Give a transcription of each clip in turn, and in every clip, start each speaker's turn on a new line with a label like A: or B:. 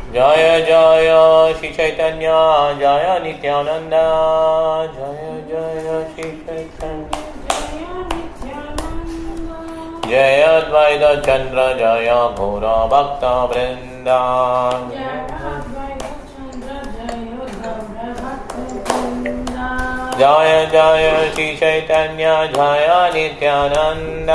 A: जय जय श्री चैतन्य जय नित्यानंद जय जय श्री चैतन्य जय अद्वैत चंद्र जय घोर भक्त वृंदा जय जय श्री चैतन्य जय नित्यानंद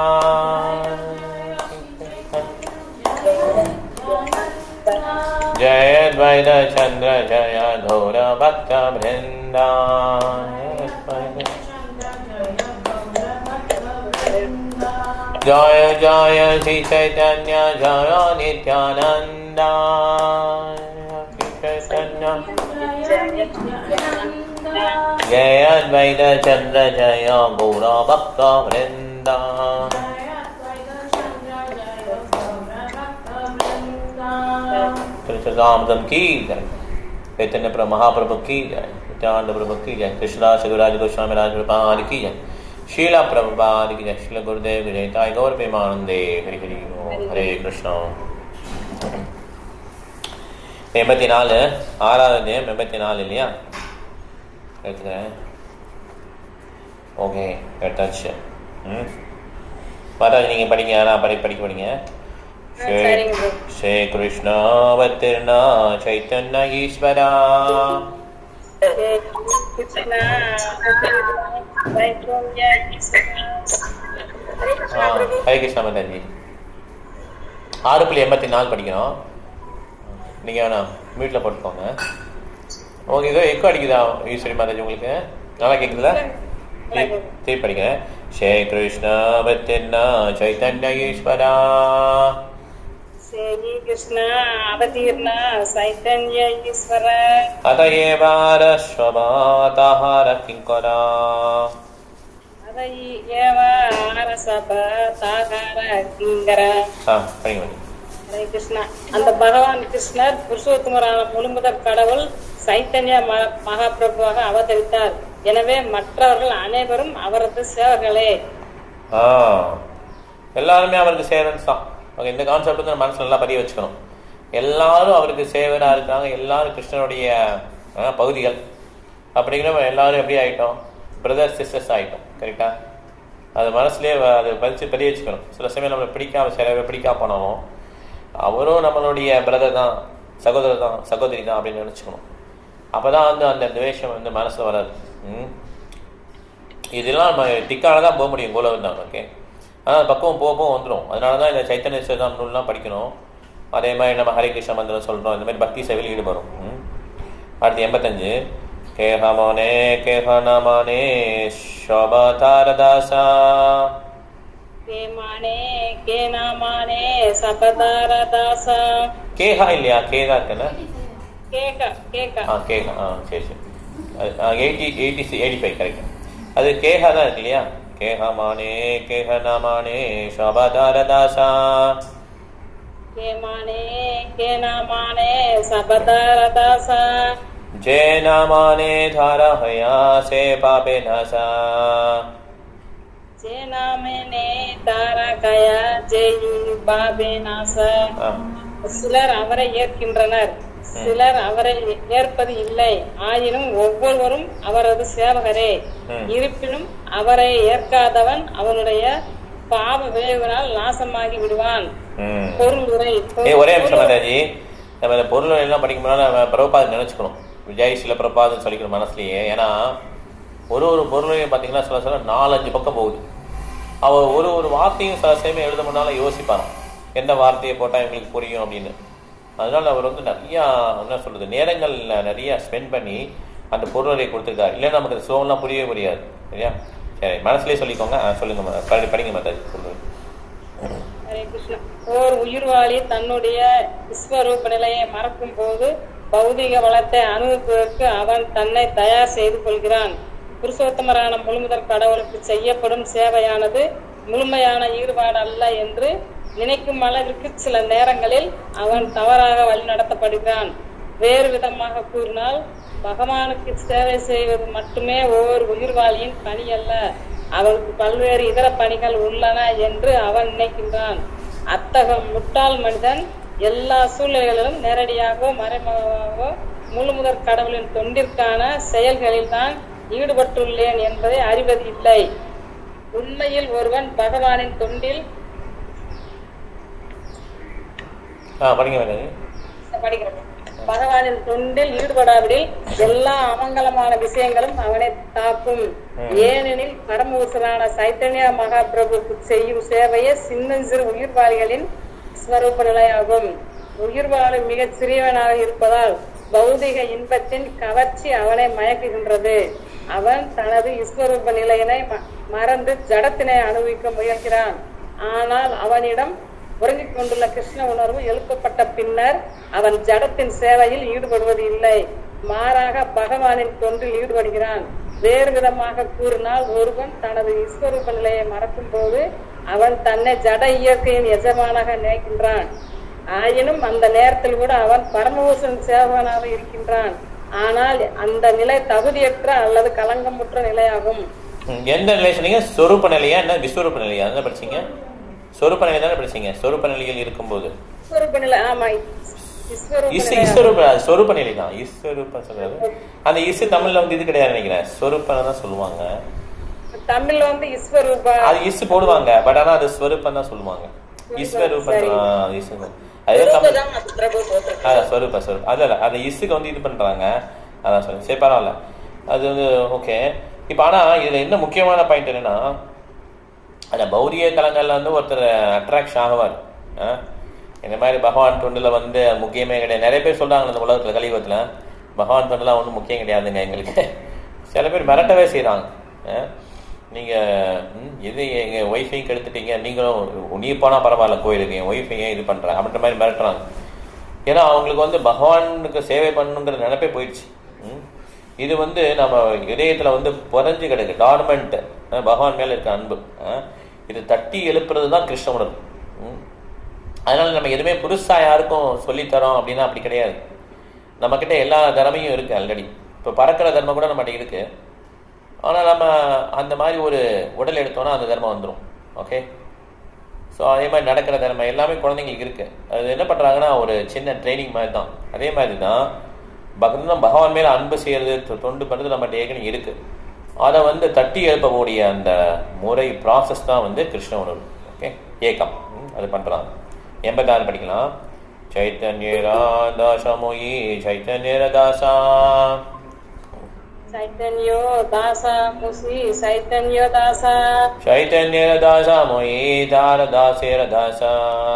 A: जय अद्वैत चंद्र जय घोर भक्त वृंदा जय जय श्री चैतन्य जय नित्यानंद श्री चैतन्य जय अद्वैत चंद्र जय गौर भक्त वृंदा कृष्णदामदम की जय चैतन्य प्रभु महाप्रभु की जय नित्यानंद प्रभु की जय कृष्णदास शिवराज गोस्वामी राज प्रपाद की जय शीला प्रभुपाद की जय शील गुरुदेव की जय ताई गौर प्रेमानंदे हरि हरि ओम हरे कृष्णा எண்பத்தி நாலு ஆறாவது அத்தியாயம் எண்பத்தி நாலு இல்லையா எடுத்துக்கிறேன் ஓகே எடுத்தாச்சு ம் மாதாஜி நீங்கள் படிங்க நான் படி படிக்க படிங்க
B: சரிங்க bro.
A: श्री कृष्ण अवतीर्ण चैतन्य ईश्वरा
B: கிருஷ்ணா வைகுண்ட ஈஸ்வரா. ஹரே கிருஷ்ணா
A: हाँ
B: பிரபு.
A: हरे कृष्णा माताजी ஆறு புள்ளி எண்பத்தி நாலு படிக்கணும் நீங்கள் வேணாம் வீட்டில் போட்டுக்கோங்க ஓகே இதோ எக்கோ அடிக்குதா ஈஸ்வரி மாதாஜி உங்களுக்கு நல்லா கேட்குதுல திருப்பி திருப்பி படிக்கிறேன் ஸ்ரீ கிருஷ்ண அவତୀर्ण चैतन्य ईश्वरा
B: ஸ்ரீ கிருஷ்ணா அவதீர்ணா சைத்தன்ய ஈஸ்வர
A: अत एवारश्वमातः किङ्करा
B: அதை ஏவ அரசப தாகார கிங்கர
A: ஆ படிங்க படிங்க
B: ஹரே கிருஷ்ணா அந்த பகவான் கிருஷ்ணர் புருஷோத்தமரான முழுமுதற் கடவுள் சைத்தன்ய ம- மகாபிரபுவாக அவதரித்தார் எனவே மற்றவர்கள் அனைவரும் அவரது சேவர்களே
A: ஆ எல்லாருமே அவருக்கு சேவன்ஸ் தான் ஓகே இந்த கான்செப்ட் வந்து நம்ம மனசுல நல்லா பதிய வச்சுக்கணும் எல்லாரும் அவருக்கு சேவராக இருக்காங்க எல்லாரும் கிருஷ்ணனுடைய ஆ, பகுதிகள் அப்படிங்கிற எல்லாரும் எப்படி ஆயிட்டோம் பிரதர் சிஸ்டர்ஸ் ஆயிட்டோம் கரெக்டா அது மனசுலயே வ- அது பதிச்சு பதிய வச்சுக்கணும் சில சமயம் நம்மளை பிடிக்காம சில பேர் பிடிக்காம போனாலும் அவரும் நம்மளுடைய பிரதர் தான் சகோதரர் தான் சகோதரி தான் அப்படின்னு நினச்சிக்கணும் அப்பதான் வந்து அந்த துவேஷம் வந்து மனசுல வராது ம் இதெல்லாம் நம்ம திக்கால தான் போக முடியும் கோலவர் தான் ஓகே ஆனால் பக்குவம் போக போக வந்துடும் அதனால தான் இந்த சைத்தன்ய சேதம் நூல்லாம் படிக்கணும் அதே மாதிரி நம்ம ஹரே கிருஷ்ண மந்திரம் சொல்கிறோம் இந்த மாதிரி பக்தி சேவையில் ஈடுபடும் ம். அடுத்து எண்பத்தஞ்சு கேஹமோனே கேஹனமனே சோபதாரதாசா
B: கேமானே கேனாமானே சபதார தாசா
A: கேஹா இல்லையா கேதா இருக்குல்ல
B: கேக கேக
A: ஆ கேஹா ஆ சரி சரி eighty eighty eighty five correct அது கேஹா தான் இருக்கு இல்லையா கேஹமானே கேஹனமானே சோபதாரதாசா
B: கேமானே கேனாமானே சபதார தாசா
A: जैनामाने धारहया से पापे नसा
B: சேனாமேனே தாரகயா ஜெயி பாபே நாச சிலர் அவரை ஏற்கின்றனர் சிலர் அவரை ஏற்பது இல்லை ஆயினும் ஒவ்வொருவரும் அவரது சேவகரே
A: ம்.
B: இருப்பினும் அவரை ஏற்காதவன் அவனுடைய பாவ விளைவுகளால் நாசமாகி விடுவான்
A: ம்.
B: பொருள் உரை
A: ஏய் ஒரே நிமிஷம் மாதாஜி நம்ம இந்த பொருள் எல்லாம் படிக்கும்போது நம்ம பிரபாதம் நினைச்சுக்கணும் விஜய் சில பிரபாதம் சொல்லிக்கணும் மனசுலயே ஏன்னா ஒரு ஒரு பொருளையும் பார்த்தீங்கன்னா சில சில நாலஞ்சு பக்கம் போகுது அவர் ஒரு ஒரு வார்த்தையும் சில சமயம் எழுத முன்னால யோசிப்பாராம் எந்த வார்த்தையை போட்டால் எங்களுக்கு புரியும் அப்படின்னு அதனால அவர் வந்து நிறையா என்ன சொல்றது நேரங்கள்ல நிறைய ஸ்பெண்ட் பண்ணி அந்த பொருளை கொடுத்துருக்காரு இல்லைன்னா நமக்கு அந்த ஸ்லோவெல்லாம் புரியவே புரியாது சரியா சரி மனசுலயே சொல்லிக்கோங்க ஆ, சொல்லுங்க ம- படி- படிங்க மாதாஜி சொல்லுங்க
B: ஹரே கிருஷ்ணா ஓர் உயிர்வாளி தன்னுடைய விஸ்வரூப நிலையை மறக்கும் போது பௌதிக வளத்தை அனுபவிப்பதற்கு அவன் தன்னை தயார் செய்து கொள்கிறான் புருஷோத்தமரான முழுமுதற் கடவுளுக்கு செய்யப்படும் சேவையானது முழுமையான ஈடுபாடு அல்ல என்று நினைக்கும் அளவிற்கு சில நேரங்களில் அவன் தவறாக வழிநடத்தப்படுகிறான் வேறு விதமாக கூறினால் பகவானுக்கு சேவை செய்வது மட்டுமே ஒவ்வொரு உயிர்வாளியின் பணி அல்ல அவனுக்கு பல்வேறு இதர பணிகள் உள்ளன என்று அவன் நினைக்கின்றான் அத்தகைய முட்டாள் மனிதன் எல்லா சூழ்நிலைகளிலும் நேரடியாகவோ மறைமுகமாகவோ முழுமுதற் கடவுளின் தொண்டிற்கான செயல்களில் தான் ஈடுபட்டுள்ளேன் என்பதை அறிவது இல்லை உண்மையில் ஒருவன் பகவானின் தொண்டில்
A: ஆ படிங்க வேண்டாம்
B: படிக்கிறோம் பகவானின் தொண்டில் ஈடுபடாவிடில் எல்லா அமங்கலமான விஷயங்களும் அவனை தாக்கும் ஏனெனில் பரமபுருஷரான சைத்தன்ய மகாபிரபுக்கு செய்யும் சேவையே சின்னஞ்சிறு உயிர்வாளிகளின் ஸ்வரூப நிலையாகும் உயிர்வாளி மிகச் சிறியவனாக இருப்பதால் பௌதிக இன்பத்தின் கவர்ச்சி அவனை மயக்குகின்றது அவன் தனது விஸ்வரூப நிலையினை ம- மறந்து ஜடத்தினை அனுபவிக்க முயல்கிறான் ஆனால் அவனிடம் உறங்கிக் கொண்டுள்ள கிருஷ்ண உணர்வு எழுப்பப்பட்ட பின்னர் அவன் ஜடத்தின் சேவையில் ஈடுபடுவது இல்லை மாறாக பகவானின் தொண்டில் ஈடுபடுகிறான் வேறு விதமாக கூறினால் ஒருவன் தனது விஸ்வரூப நிலையை மறக்கும் போது அவன் தன்னை ஜட இயற்கையின் எஜமானாக நினைக்கின்றான் ஆயினும் அந்த நேரத்தில் கூட அவன் பரமபூஷன் சேவகனாக இருக்கின்றான் ஆனால் அந்த நிலை தகுதியற்ற அல்லது களங்கமுற்ற நிலையாகும்
A: ம், எந்த நிலை சொன்னீங்க சொரூப நிலையா என்ன விஸ்வரூப நிலையா என்ன படிச்சீங்க சொரூப நிலை தானே படிச்சீங்க சொரூப நிலையில் இருக்கும்போது
B: விஸ்வரூப நிலை ஆமா விஸ்வரூப
A: இஸ்
B: நிலை
A: ஈஸ்வரூப சொரூப நிலை தான் ஈஸ்வரூப சொல்றது அந்த இசு தமிழ்ல வந்து இது கிடையாது நினைக்கிறேன் சொரூபம் தான் சொல்லுவாங்க
B: தமிழ்ல வந்து விஸ்வரூப
A: அது இசு போடுவாங்க பட் ஆனா அது ஸ்வரூபம் தான் சொல்லுவாங்க ஈஸ்வரூபம்
B: சரி.
A: ஆ, இசு அது தமிழ்
B: தான் அது பிரபு போட்டிருக்கு.
A: அதான் ஸ்வரூப ஸ்வரூப் அது இல்லை அந்த இசுக்கு வந்து இது பண்றாங்க அதான் சொல்லு சரி பரவாயில்ல அது வந்து ஓகே இப்போ ஆனா இதுல என்ன முக்கியமான பாயிண்ட் என்னன்னா அந்த பௌதிக கலங்கள்ல வந்து ஒருத்தர் அட்ராக்ஷன் ஆகுவார் ஆ? இந்த மாதிரி பகவான் தொண்டுல வந்து முக்கியமே கிடையாது நிறைய பேர் சொல்றாங்க இந்த உலகத்துல கலியுகத்துல பகவான் தொண்டுலாம் ஒன்றும் முக்கியம் கிடையாதுங்க எங்களுக்கு சில பேர் மிரட்டவே செய்றாங்க ஆ? நீங்க ம், இது எங்க ஒய்ஃபையும் கெடுத்துட்டீங்க நீங்களும் நீ போனா பரவாயில்ல கோயிலுக்கு என் ஒய்ஃபை ஏன் இது பண்ற அப்படின்ற மாதிரி மிரட்டுறாங்க ஏன்னா அவங்களுக்கு வந்து பகவானுக்கு சேவை பண்ணணுங்கிற நினைப்பே போயிடுச்சு ம். இது வந்து நம்ம இதயத்துல வந்து புதஞ்சு கிடக்கு டார்மெண்ட் பகவான் மேல இருக்க அன்பு அஹ். இது தட்டி எழுப்புறது தான் கிருஷ்ண உணர்வு ம். அதனால நம்ம எதுவுமே புதுசா யாருக்கும் சொல்லித்தரோம் அப்படின்னா அப்படி கிடையாது நம்ம கிட்ட எல்லா திறமையும் இருக்கு ஆல்ரெடி இப்போ பறக்கிற தர்மம் கூட நம்மகிட்ட இருக்கு ஆனா நம்ம அந்த மாதிரி ஒரு உடல் எடுத்தோம்னா அந்த தர்மம் வந்துடும் ஓகே ஸோ அதே மாதிரி நடக்கிற திறமை எல்லாமே குழந்தைங்களுக்கு இருக்கு அது என்ன பண்றாங்கன்னா ஒரு சின்ன ட்ரைனிங் மாதிரி தான் அதே மாதிரி தான் பகவான் பகவான் மேல அன்பு செய்யறது தொ- தொண்டு பண்றது நம்ம ஏற்கனவே இருக்கு அதை வந்து தட்டி எழுப்பக்கூடிய அந்த முறை ப்ராசஸ் தான் வந்து கிருஷ்ண உணர்வு ஓகே ஏக்கம் ம், அது பண்றாங்க எண்பத்தாறு படிக்கலாம் சைத்தன்ய ராதாசமொயி சைத்தன்ய ரதாசா
B: చైతన్యో దాస ముసి చైతన్యో దాస
A: చైతన్య రదాసమొయి దార దాసే రదాసా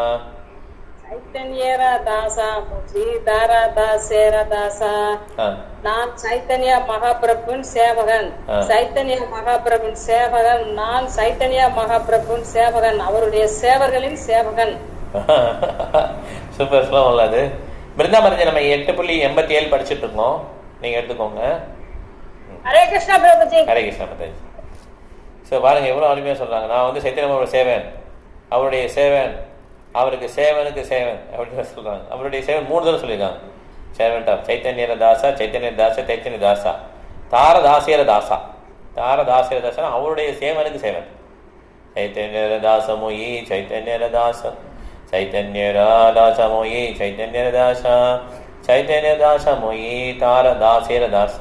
B: చైతన్యేర దాస ముసి దార దాసేర దాస
A: ஆ
B: நான் சைத்தன்ய மகாபிரபுவின் சேவகன்
A: ஆ.
B: சைத்தன்ய மகாபிரபுவின் சேவகன் நான் சைத்தன்ய மகாபிரபுவின் சேவகன் அவருடைய சேவர்களின் சேவகன்
A: சூப்பர் ஸ்லோகம் அது பிருந்தாமரத்தை நம்ம எட்டு புள்ளி எண்பத்தி ஏழு படிச்சுட்டு இருக்கோம் நீங்க எடுத்துக்கோங்க
B: ஹரே கிருஷ்ணா பிரபுஜி
A: ஹரே கிருஷ்ணா மத்தாஜி ஸோ பாருங்க எவ்வளோ அருமையாக சொல்றாங்க நான் வந்து சைத்தன்யமோட சேவன் அவருடைய சேவன் அவருக்கு சேவனுக்கு சேவன் அப்படின்னு சொல்றாங்க அவருடைய சேவன் மூணு தடவை சொல்லியிருக்காங்க சேவன் டாப் சைத்தன்யர தாசா சைத்தன்ய தாசா சைத்தன்ய தாசா தார தாசியர தாசா தார தாசியர தாசா அவருடைய சேவனுக்கு சேவன் చైతన్యర దాసమోయి చైతన్యర దాస చైతన్యర దాసమోయి చైతన్యర దాస చైతన్య దాసమోయి తార దాసేర దాస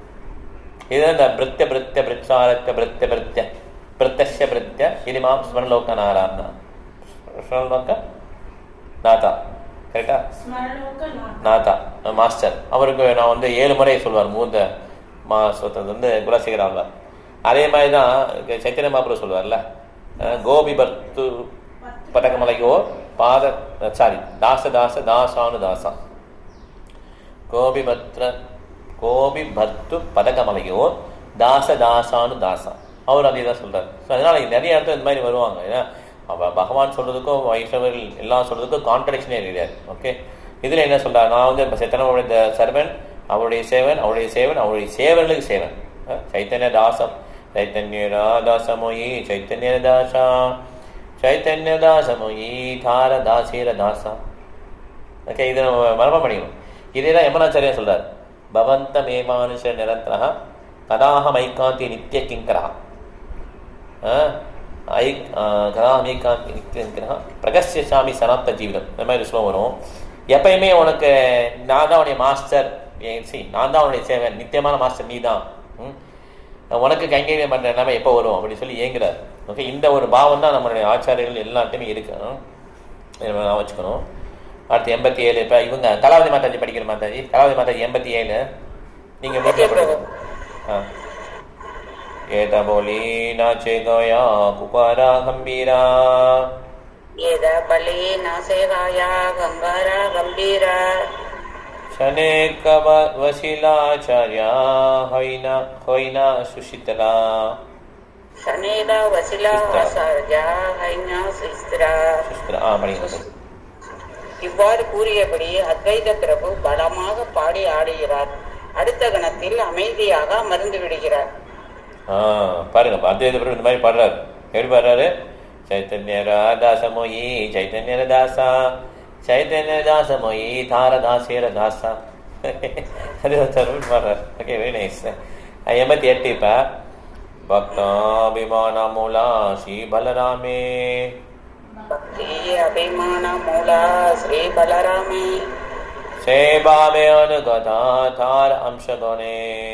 A: ఇదంతా భృత్య భృత్య భృత్సారత్య భృత్య భృత్య భృత్యస్య భృత్య ఇది మాం స్మరణలోక నారాయణ స్మరణలోక நாதா கரெக்டா நாதா மாஸ்டர் அவருக்கு நான் வந்து ஏழு முறை சொல்வார் மூத்த மாசத்தது வந்து குலசேகர் ஆழ்வார் அதே மாதிரி தான் சைத்தன்ய மாபுரம் சொல்வார்ல அஹ் கோபி பர்த்து பதகமலையோ பாத சாரி தாச தாச தாசானு தாசா கோபி பத்ர கோபி பர்த்து பதகமலையோ தாச தாசானு தாசா அவர் அதே தான் சொல்றாரு ஸோ அதனால நிறைய இடத்துல இந்த மாதிரி வருவாங்க ஏன்னா அவ பகவான் சொல்றதுக்கும் வைஷ்ணவர்கள் எல்லாம் சொல்றதுக்கும் கான்ட்ரடிக்ஷனே கிடையாது ஓகே இதுல என்ன சொல்றாரு நான் வந்து இப்ப சித்தனமுடைய சர்வன் அவருடைய சேவன் அவருடைய சேவன் அவருடைய சேவர்களுக்கு சேவன் அஹ் சைத்தன்ய தாசம் சைத்தன்ய தாசமொயி சைத்தன்ய தாசா சைத்தன்ய தாசமொயி தார தாசீர தாசா ஓகே இதை நம்ம மரபம் பண்ணிக்கணும் இதே தான் யமனாச்சாரியா சொல்றார் பவந்தம் ஏமானுஷ நிரந்தரா ததாஹம் ஐகாந்தி நித்திய கிங்கரா ஐ கதாமேகா பிரகசிய சாமி சனாத்த ஜீவிதம் இந்த மாதிரி ஸ்லோகம் வரும் எப்பயுமே உனக்கு நான் தான் உன்னுடைய மாஸ்டர் சி நான் தான் உன்னுடைய சேவன் நித்தியமான மாஸ்டர் நீ தான் ம்? உனக்கு கைங்கரியம் பண்ற நிலைமை எப்போ வரும் அப்படின்னு சொல்லி ஏங்குறார் ஓகே இந்த ஒரு பாவம் தான் நம்மளுடைய ஆச்சாரியர்கள் எல்லாத்தையுமே இருக்கு ம்? இதை நான் வச்சுக்கணும் அடுத்து எண்பத்தி ஏழு இப்போ இவங்க கலாவதி மாதாஜி படிக்கிற மாதாஜி கலாவதி மாதாஜி எண்பத்தி ஏழு நீங்க வீட்டில் படிக்கணும் ஆ ஏத போலி நாச்சே கயா குபாரா கம்பீரா
C: ஏத பலி நாசேகாயா கங்காரா கம்பீரா
A: शने कव वशिलाचार्या हैना हैना सुशीतला
C: சனேத வசிலா ஆசார்யா ஹைனா சிஸ்திரா
A: சுஷ்திரா ஆ படிங்க
C: இவ்வாறு கூறியபடி அத்வைத பிரபு பலமாக பாடி ஆடுகிறார் அடுத்த கணத்தில் அமைதியாக அமர்ந்து விடுகிறார்
A: ஆ பாருங்க அத்வைத பிரபு இந்த மாதிரி பாடுறாரு எப்படி பாடுறாரு சைத்தன்ய ராதாசமோயி சைத்தன்ய தாசா சைத்தன்ய தாசமோயி தாரதாசேர தாசா அது ஒருத்தர் பாடுறாரு ஓகே வெரி நைஸ் எண்பத்தி எட்டு இப்போ பக்தாபிமான மூலா ஸ்ரீ பலராமே
C: பக்தி அபிமான மூலா ஸ்ரீ பலராமே
A: சேபாவே அனுகதா தார அம்சகோனே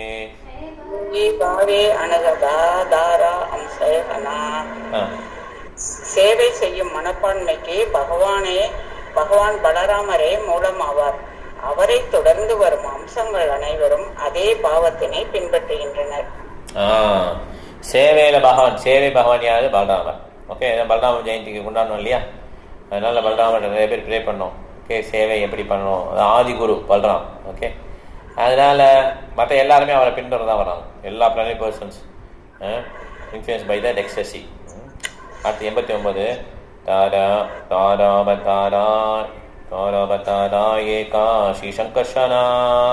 C: ஸ்ரீ பாவே அனகதா தாரா அம்சேகனா
A: ஆ
C: சேவை செய்யும் மனப்பான்மைக்கு பகவானே பகவான் பலராமரே மூலமாவார் அவரை தொடர்ந்து வரும் அம்சங்கள் அனைவரும் அதே பாவத்தினை பின்பற்றுகின்றனர்
A: ஆ சேவையில பகவான் சேவை பகவான் யாரு பலராமர் ஓகே பலராம ஜெயந்திக்கு கொண்டாடணும் இல்லையா அதனால பலராமர் நிறைய பேர் ப்ரே பண்ணோம் ஓகே சேவை எப்படி பண்ணணும் அது ஆதிகுரு பலராம் ஓகே அதனால மற்ற எல்லாருமே அவரை பின்தொடர்ந்து தான் வராங்க எல்லா planet persons influence by that எக்ஸசி அடுத்து எண்பத்தி ஒன்பது தாரா தாராவதாரா தாராவதாரா ஏகா ஸ்ரீ சங்கர்ஷனா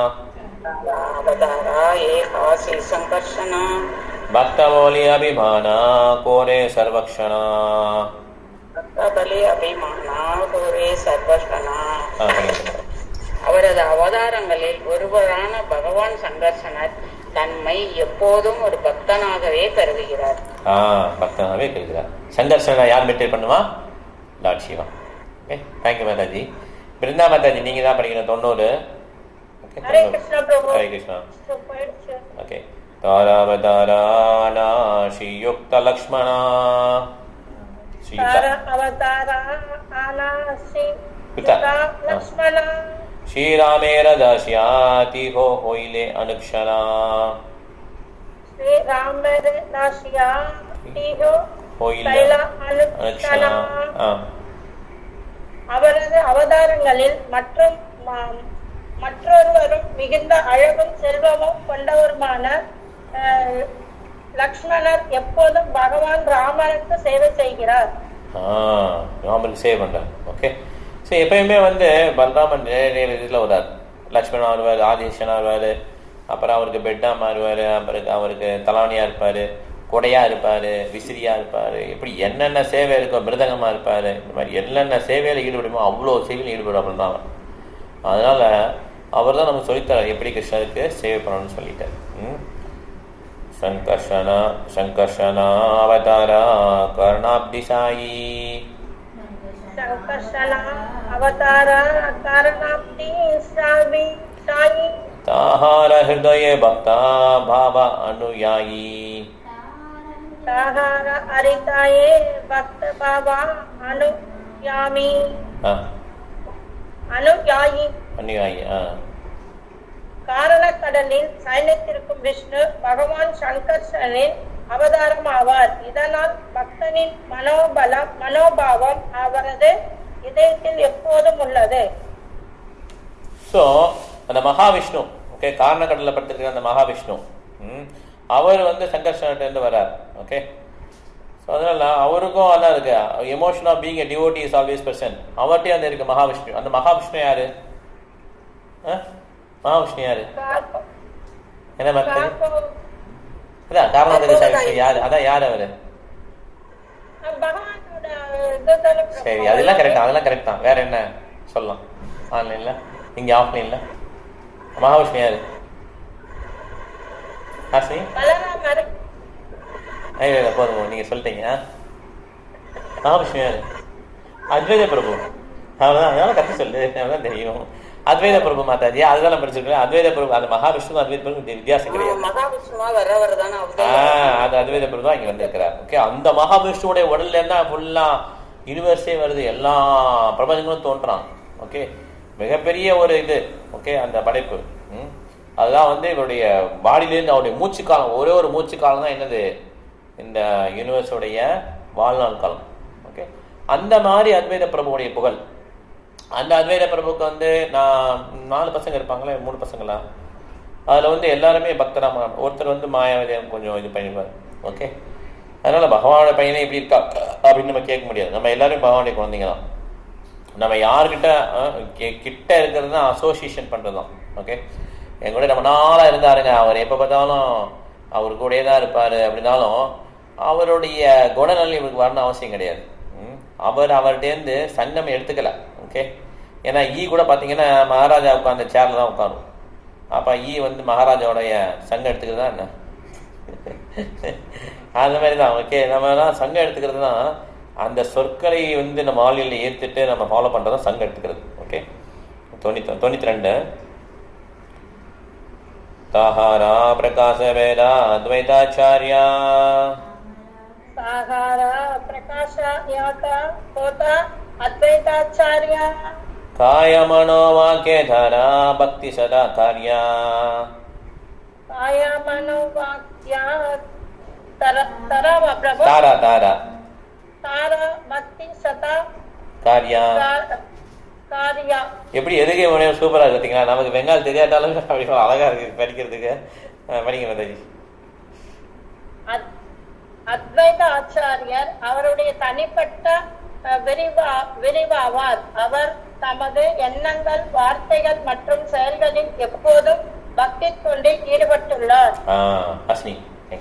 C: அவதாரா ஏகாசி சங்கர்ஷனா
A: ಭಕ್ತಮೌಲಿ ಅಭಿಮಾನ ಕೋರೆ ಸರ್ವಕ್ಷಣ
C: பக்தபலி அபிமானா கோரே சர்வஸ்வனா
A: ஆ, பண்ணிடுங்க.
C: அவரது அவதாரங்களில் ஒருவரான பகவான் சங்கர்ஷனர் தன்மை எப்போதும் ஒரு பக்தனாகவே கருதுகிறார்
A: ஆ பக்தனாகவே கேட்கிறார் சந்தர்சனா யார் மெட்டீரியல் பண்ணுவா Lord Shiva okay thank you Mataji Brinda Mataji நீங்க தான் படிக்கணும் தொண்ணூறு Okay,
B: ஹரே
A: தொண்ணூறு.
B: கிருஷ்ணா பிரபு
A: ஹரே கிருஷ்ணா
B: போயிடுச்சு
A: ஓகே தாராவதாராணா ஸ்ரீயுக்த லக்ஷ்மணா
B: தார
A: சீதா
B: அவதார ஆனாசி
A: பிதா.
B: லக்ஷ்மண
A: ಶ್ರೀರಾಮೇರ ದಾಸ್ಯಾತಿ ಹೋ ಹೊಯ್ಲೆ ಅನುಕ್ಷಣ
B: ஸ்ரீ ராமர் நாசியா தீஹோ
A: ಹೊಯ್ಲೆ
B: தைல
A: ಅನುಕ್ಷಣ
B: அனுஷ்டனா
A: ಆ.
B: அவரது அவதாரங்களில் மற்றும் ம- மற்றொருவரும் மிகுந்த அழகும் செல்வமும் கொண்டவருமான அஹ், லக்ஷ்மணர் எப்போதும் பகவான் ராமருக்கு சேவை செய்கிறார்
A: ஆ ராமருக்கு சேவ் பண்றார் ஓகே ஸோ எப்பயுமே வந்து பலராமன் நிறைய இதில் வர்றார் லக்ஷ்மணன் வருவார் ஆதிசனா வருவார் அப்புறம் அவருக்கு பெட்டா மாறுவார் அப்புறம் அவருக்கு தலானியா இருப்பார் கொடையா இருப்பார் விசிறியா இருப்பார் இப்படி என்னென்ன சேவை இருக்கோ மிருதங்கமாக இருப்பார் இந்த மாதிரி என்னென்ன சேவையில் ஈடுபடுமோ அவ்வளோ சேவையில் ஈடுபடுவார் தான் அதனால அவர் தான் நமக்கு சொல்லித்தரார் எப்படி கிருஷ்ணருக்கு சேவை பண்ணணும்னு சொல்லிட்டார் ம் ಸಂಕರ್ಷಣ ಸಂಕರ್ಷಣ ಅವತಾರ ಕರ್ಣಾಬ್ಧಿ ಸಾಯಿ
B: சங்கர்ஷனா அவதார காரணாப்தி சாவி சாயி
A: ತಾಹಾರ ಹೃದಯ ಭಕ್ತ ಭಾವ ಅನುಯಾಯಿ
B: சாகார அரிதாயே பக்த பாபா அனுயாமி
A: ಹಾ
B: அனுயாயி
A: ಅನುಯಾಯಿ ಹಾ
B: காரணக்கடலில் சயனித்திருக்கும் விஷ்ணு பகவான் சங்கர்ஷனின் அவதாரம் ஆவார் இதனால் பக்தனின் மனோபலம் மனோபாவம் அவரது இதயத்தில் எப்போதும் உள்ளது
A: ஸோ அந்த மகாவிஷ்ணு ஓகே காரணக்கடலில் படுத்திருக்கிற அந்த மகாவிஷ்ணு ம், அவர் வந்து சங்கர்ஷன்லேருந்து வரார் ஓகே ஸோ அதனால அவருக்கும் அதான் இருக்கு emotion of being a devotee is always person அவர்கிட்டயும் அந்த இருக்கு மகாவிஷ்ணு அந்த மகாவிஷ்ணு யாரு ஆ? மகாவிஷ்ணு யாரு
B: கார்போ-
A: என்ன மக்கள்
B: கார்போ-
A: அதான் காரணம் யாரு அதான் யார் அவரு
B: பகவானோட இதுதானே
A: சரி அதெல்லாம் கரெக்ட் அதெல்லாம் கரெக்ட் தான் வேற என்ன சொல்லலாம் ஆன்லைன்ல இங்க ஆஃப்லைன்ல மகாவிஷ்ணு யாரு ஹாசினி
B: பலராமர்
A: ஐயோ போதும் போதும். நீங்க சொல்லிட்டீங்க ஆ? மகாவிஷ்ணு யாரு அத்வைத பிரபு அவ்வளவுதான் அதனால கத்து சொல்லு அதான் தெரியும் அத்வைத பிரபு மாதாஜி அதுதான் படிச்சிருக்கேன் அத்வைத பிரபு அந்த மகாவிஷ்ணு அத்வைத பிரபு வித்தியாசம் கிடையாது
C: மகாவிஷ்ணுவா வர்றவர் தானே அவதாரம்
A: ஆஹ் அது அத்வைத பிரபு தான் இங்க வந்திருக்கிறார் ஓகே அந்த மகாவிஷ்ணுவோட உடல்ல இருந்தா ஃபுல்லா யூனிவர்ஸே வருது எல்லா பிரபஞ்சங்களும் தோன்றான் ஓகே மிகப்பெரிய ஒரு இது ஓகே அந்த படைப்பு ம். அதுதான் வந்து இவருடைய பாடியிலேருந்து அவருடைய மூச்சு காலம் ஒரே ஒரு மூச்சு காலம் தான் என்னது இந்த யூனிவர்ஸோடைய வாழ்நாள் காலம் ஓகே அந்த மாதிரி அத்வைத பிரபுவுடைய புகழ் அந்த அத்வைத பிரபுக்கு வந்து நான் நாலு பசங்க இருப்பாங்களே மூணு பசங்களா அதுல வந்து எல்லாருமே பக்தராம ஒருத்தர் வந்து மாயாவதி கொஞ்சம் இது பண்ணிப்பார் ஓகே அதனால பகவானோட பையனே இப்படி இருக்கா அப்படின்னு நம்ம கேட்க முடியாது நம்ம எல்லாரும் பகவானுடைய குழந்தைங்க தான் நம்ம யாருக்கிட்ட அஹ், கி- கிட்ட இருக்கிறது தான் அசோசியேஷன் பண்றது தான் ஓகே என் கூட ரொம்ப நாளா இருந்தாருங்க அவர் எப்ப பார்த்தாலும் அவர் கூடயே தான் இருப்பாரு அப்படின்னாலும் அவருடைய குணநலன் இவருக்கு வரணும் அவசியம் கிடையாது ம். அவர் அவர்கிட்டேருந்து சங்கம் எடுத்துக்கல ஓகே ஏன்னா ஈ கூட பாத்தீங்கன்னா மகாராஜா உட்கார்ந்த சேர்ல தான் உட்காரும் அப்ப ஈ வந்து மகாராஜாவுடைய சங்கம் எடுத்துக்கிறது தான் என்ன அந்த மாதிரி தான் ஓகே நம்ம தான் சங்கம் எடுத்துக்கிறது தான் அந்த சொற்களை வந்து நம்ம ஆளுநர்ல ஏத்துட்டு நம்ம ஃபாலோ பண்றது தான் சங்கம் எடுத்துக்கிறது ஓகே தொண்ணூத்தி தொண்ணூத்தி ரெண்டு தாஹாரா பிரகாச வேதா அத்வைதாச்சாரியா
D: సాహార ప్రకాశ యాత కోత అద్వైతాచార్య
A: காய மனோ வாக்கியதாரா பக்தி சதா காரியா
D: కాయ మనోవాక్య తర తరవ ప్రభు
A: தாரா தாரா
D: తార భక్తి సత
A: காரியா
D: కార్య
A: எப்படி எதுக்கே முடியும் சூப்பரா இருக்கு பார்த்தீங்களா நமக்கு வெங்காயம் தெரியாட்டாலும் அப்படி அழகா இருக்கு படிக்கிறதுக்கு அஹ் படிங்க மாதாஜி
D: அத்- அத்வைத ஆச்சாரியர் அவருடைய தனிப்பட்ட அஹ், விரிவா விரிவாவார் அவர் தமது எண்ணங்கள் வார்த்தைகள் மற்றும் செயல்களில் எப்போதும் பக்தி தொண்டில் ஈடுபட்டுள்ளார்
A: ஆ ஹஸ்னி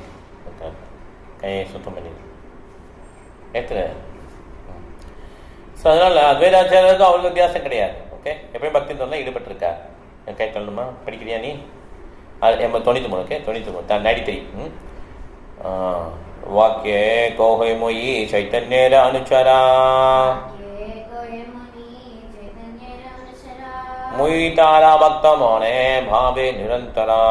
A: கையை சுத்தம் பண்ணி ஏத்துற ஸோ அதனால அத்வைதாச்சாரியருக்கு அவருக்கு வித்தியாசம் கிடையாது ஓகே எப்பயும் பக்தி தொண்டில் ஈடுபட்டிருக்கா கை சொல்லணுமா படிக்கிறியா நீ அது எம்ப தொண்ணூத்தி மூணு ஓகே தொண்ணூத்தி மூணு தான் நைன்டி த்ரீ வாக்கிய கோஹை மொயி சைத்தன்யர அனுச்சரா முயி தாரா பக்த மோனே பாவே நிரந்தரா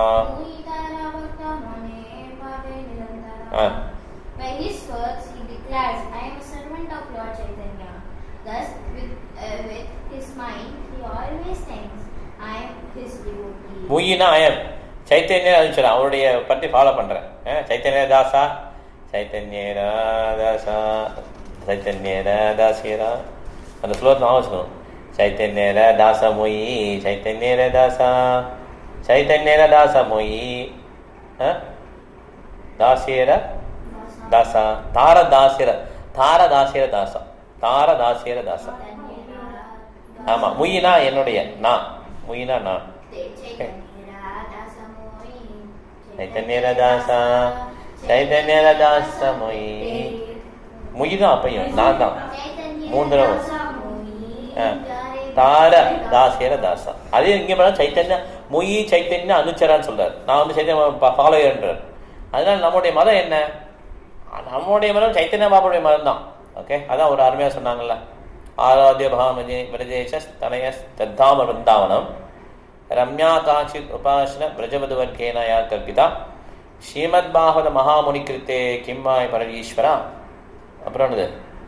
A: ஆ
E: By his works, he declares, I am a servant of Lord Chaitanya. Thus, with, uh, with his mind, he always thinks, I am his devotee.
A: முயினா ஐயம் சைத்தன்ய அனுச்சரா அவருடைய பற்றி ஃபாலோ பண்றேன் அஹ், சைத்தன்ய தாசா சைத்தன்ய தாசா சைத்தன்ய தாசியரா அந்த ஸ்லோகத்தை ஞாபகம் வச்சுக்கணும் சைத்தன்ய தாச மொயி சைத்தன்ய தாசா சைத்தன்ய தாச மொயி அஹ், தாசியர தாசா தார தாசிர தார தாசிர தாசா தார தாசிர தாசா ஆமா முயினா என்னுடைய நான் முயினா நான் சைத்தன்ய தாசா சைத்தன்ய தாச மொயி முயி தான் அப்பையும் நான் தான் மூணு தடவை ஆ. தார தாசேர தாசா அதே இங்க மேல சைத்தன்ய முயி சைத்தன்ய அனுச்சரான்னு சொல்றாரு நான் வந்து சைத்தன்ய ஃபாலோயர்ன்றார் அதனால நம்முடைய மதம் என்ன நம்முடைய மதம் சைத்தன்ய பாபாவுடைய மதம் தான் ஓகே அதான் ஒரு அருமையா சொன்னாங்கல்ல ஆராத்திய பாமஜே விரஜேஷ தனய தத்தாம விருந்தாவனம் ரம்யா காச்சித் உபாசன பிரஜபது வர்க்கேன யா கல்பிதா ஸ்ரீமத் பாகவத மகாமுனி கிருத்தே கிம்மாய் பரஈஸ்வரா அப்புறம் என்னது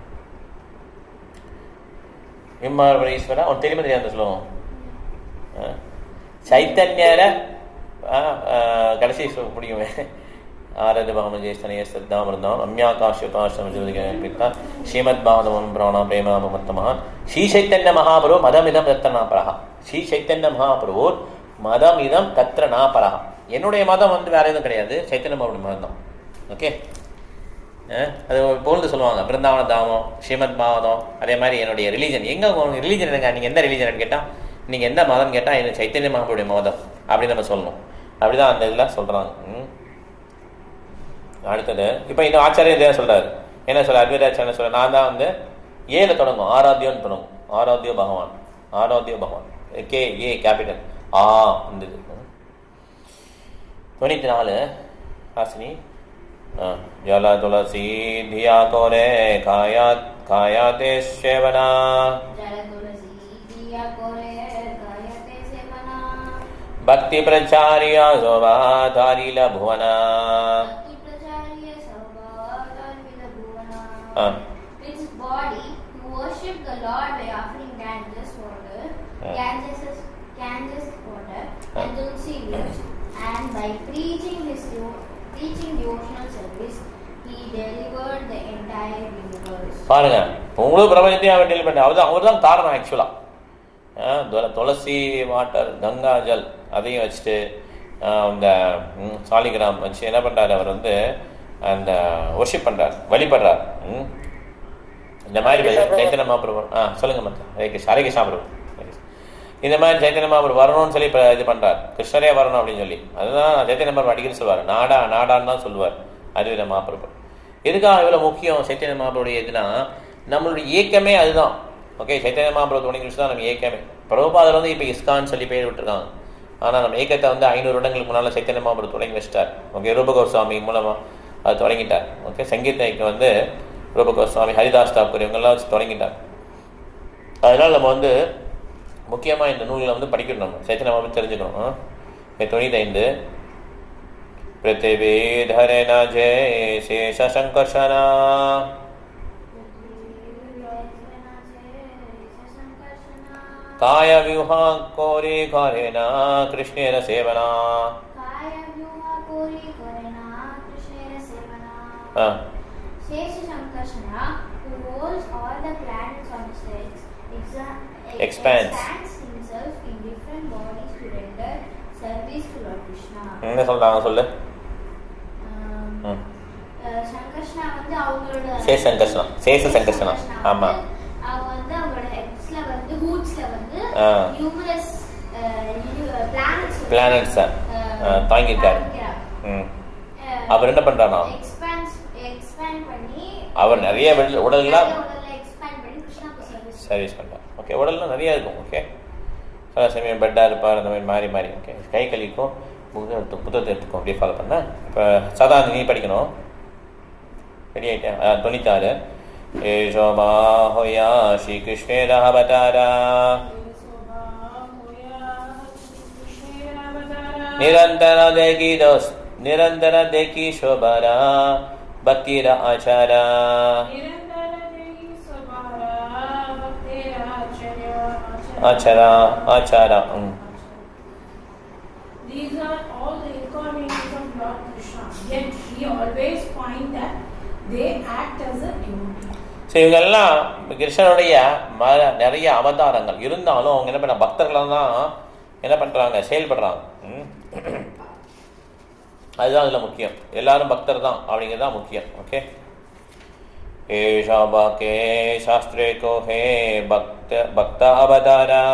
A: கிம்மாய் பரஈஸ்வரா உனக்கு தெரியுமா தெரியாது அந்த ஸ்லோகம் ஆ? சைத்தன்யர ஆ, ஆ, கடைசி ஸ்லோ முடியுமே ஆரத பகமஜே ஸ்தனய ஸ்ரத்தாம் இருந்தாம் ரம்யாகாஷ உபாசன கல்பிதா ஸ்ரீமத் பாகவதம் பிராணா பிரேமாம மத்தமா ஸ்ரீ சைத்தன்ய மகாபுரோ மதமிதம் தத்திர நாபரஹா ஸ்ரீ சைத்தன்ய மகாபுரோ மதமிதம் தத்திர நாபரஹா என்னுடைய மதம் வந்து வேற எதுவும் கிடையாது சைத்தன்ய மகாபுடைய மதம் தான் ஓகே அஹ் அது போல்ந்து சொல்லுவாங்க பிருந்தாவன தாமம் ஸ்ரீமத் பாவதம் அதே மாதிரி என்னுடைய ரிலீஜன் எங்க உங்க ரிலீஜன் என்னங்க நீங்க எந்த ரிலீஜன் கேட்டா நீங்க எந்த மதம் கேட்டா இது சைத்தன்ய மகாபுடைய மதம் அப்படின்னு நம்ம சொல்லணும் அப்படிதான் அந்த இதுல சொல்றாங்க ம். அடுத்தது இப்ப இந்த ஆச்சாரியர் இதே சொல்றாரு என்ன சொல்ற அத்வைதாச்சாரிய சொல்ற நான் தான் வந்து ஏல தொடங்கும் ஆராத்தியம்னு தொடங்கும் ஆராத்திய பகவான் ஆராத்திய பகவான் கே ஏ கேபிட்டல் ஆ இந்த இது தொண்ணூத்தி நாலு ஹாசினி जल तुलसी धिया कोरे खाया खायाते सेवना
E: जल तुलसी दिया कोरे गायते सेवना
A: भक्ति प्रचार्य शोभा धारिल भुवना
E: भक्ति प्रचार्य सर्वदार भुवना
A: हाँ।
E: With his body, he worshipped the Lord by offering Ganges water,
A: हाँ।
E: Ganges, Ganges water,
A: हाँ।
E: and Tulsi leaves, and by preaching his devo- preaching devotional service, he delivered the entire universe.
A: பாருங்க முழு பிரபஞ்சத்தையும் அவர் டெலிவரி பண்ண அவர் தான் அவர் தான் காரணம் ஆக்சுவலாக துளசி water Ganga Jal அதையும் வச்சுட்டு ஆஹ், அந்த ம், சாலிகிராம் வச்சு என்ன பண்ணுறாரு அவர் வந்து அந்த ஒர்ஷிப் பண்ணுறார் வழிபடுறார் ம். இந்த மாதிரி சைத்தன்ய மகாபிரபு ஆ சொல்லுங்க மத்த ஹரே கிருஷ்ண ஹரே கிருஷ்ணா பிரபு ஹரே கிருஷ்ணா. இந்த மாதிரி சைத்தன்ய மகாபிரபு வரணும்னு சொல்லி இப்போ இது பண்ணுறார் கிருஷ்ணரே வரணும் அப்படின்னு சொல்லி அதுதான் சைத்தன்ய மகாபிரபு அடிக்கடி சொல்லுவார் நாடா நாடான்னு தான் சொல்லுவார் அத்வைத மகாபிரபு எதுக்காக இவ்வளோ முக்கியம் சைத்தன்ய மகாபிரபுடைய இதுனா நம்மளுடைய இயக்கமே அதுதான் ஓகே சைத்தன்ய மகாபிரபு துணை கிருஷ்ணா நம்ம இயக்கமே பிரபுபாதர் வந்து இப்போ இஸ்கான் சொல்லி பேர் விட்டுருக்காங்க ஆனால் நம்ம இயக்கத்தை வந்து ஐநூறு வருடங்களுக்கு முன்னால் சைத்தன்ய மகாபிரபு தொடங்கி வச்சிட்டார் ஓகே ரூபகோஸ்வாமி மூலமாக அது தொடங்கிட்டார் ஓகே சங்கீத இயக்கம் வந்து ரூபகோஸ்வாமி ஹரிதாஸ் தாக்கூர் இவங்கெல்லாம் வச்சு தொடங்கிட்டார் அதனால் நம்ம வந்து முக்கியமாக இந்த நூல்களை வந்து படிக்கணும் நம்ம சைத்தன்ய மகாபிரபு தெரிஞ்சுக்கணும் ஆ? ஓகே, தொண்ணூத்தைந்து பிருத்திவி தரேன ஜெய சேஷ சங்கர்ஷனா காய வியூஹா கோரி காரேன கிருஷ்ணேன சேவனா ஆ
E: Shesha Sankarsana, who holds all the planets on his heads, exa-
A: Expands.
E: expands himself in different bodies to render service to Lord Krishna.
A: என்ன சொல்றாங்க சொல்லு
E: Um,
A: ம்.
E: அஹ் சங்கர்ஷ்ணா வந்து அவங்களோட
A: சேஷ சங்கர்ஷ்ணா. சேஷ சங்கர்ஷ்ணா.
E: சங்கர்ஷ்ணா
A: ஆமா.
E: வந்து அவங்க வந்து அவங்களோட ஹெட்ஸ்ல வந்து ஹூட்ஸ்ல வந்து
A: ஆ.
E: நியூமரஸ் பிளானட்ஸ்
A: Planets ஆ. ஆ, தாங்கியிருக்காரு. ம் அவர் என்ன பண்றாரா
E: எக்ஸ்பேண்ட் எக்ஸ்பேண்ட் பண்ணி
A: அவர் நிறைய வெள்- உடல்லாம்
E: எக்ஸ்பேண்ட் பண்ணி கிருஷ்ணாக்கு சர்வீஸ்
A: சர்வீஸ் பண்ணுறார் ஓகே உடல்லாம் நிறைய இருக்கும் ஓகே சில சமயம் பெட்டாக இருப்பார் அந்த மாதிரி மாறி மாறி ஓகே கை கழிக்கும் புத்தகத்தை எடுத்து புத்தகத்தை எடுத்துக்கும் அப்படியே ஃபாலோ பண்ண இப்போ சதாந்தி நீ படிக்கணும் ரெடி ஆகிட்டேன் தொண்ணூத்தாறு ஏஷோபா ஹோயா ஸ்ரீ கிருஷ்ணேர அவதாரா ನಿರಂತರ ದೇಗಿ ದೋಸ್ ನಿರಂತರ ದೇಗಿ ಶೋಭರ ಭಕ್ತಿರ ಆಚಾರ ಆಚಾರ ಆಚಾರ hmm
F: These are all the incarnations of Lord Krishna. Yet he always find that they act as a devotee.
A: So இவங்கெல்லாம் கிருஷ்ணனுடைய ம நிறைய அவதாரங்கள் இருந்தாலும் அவங்க என்ன பண்ண பக்தர்களாக தான் என்ன பண்ணுறாங்க செயல்படுறாங்க ம். அதுதான் அதில் முக்கியம் எல்லாரும் பக்தர் தான் அப்படிங்கிறது தான் முக்கியம் ஓகே ஏஷா பாக்கே சாஸ்திரே கோ ஹே பக்த பக்த அவதாரா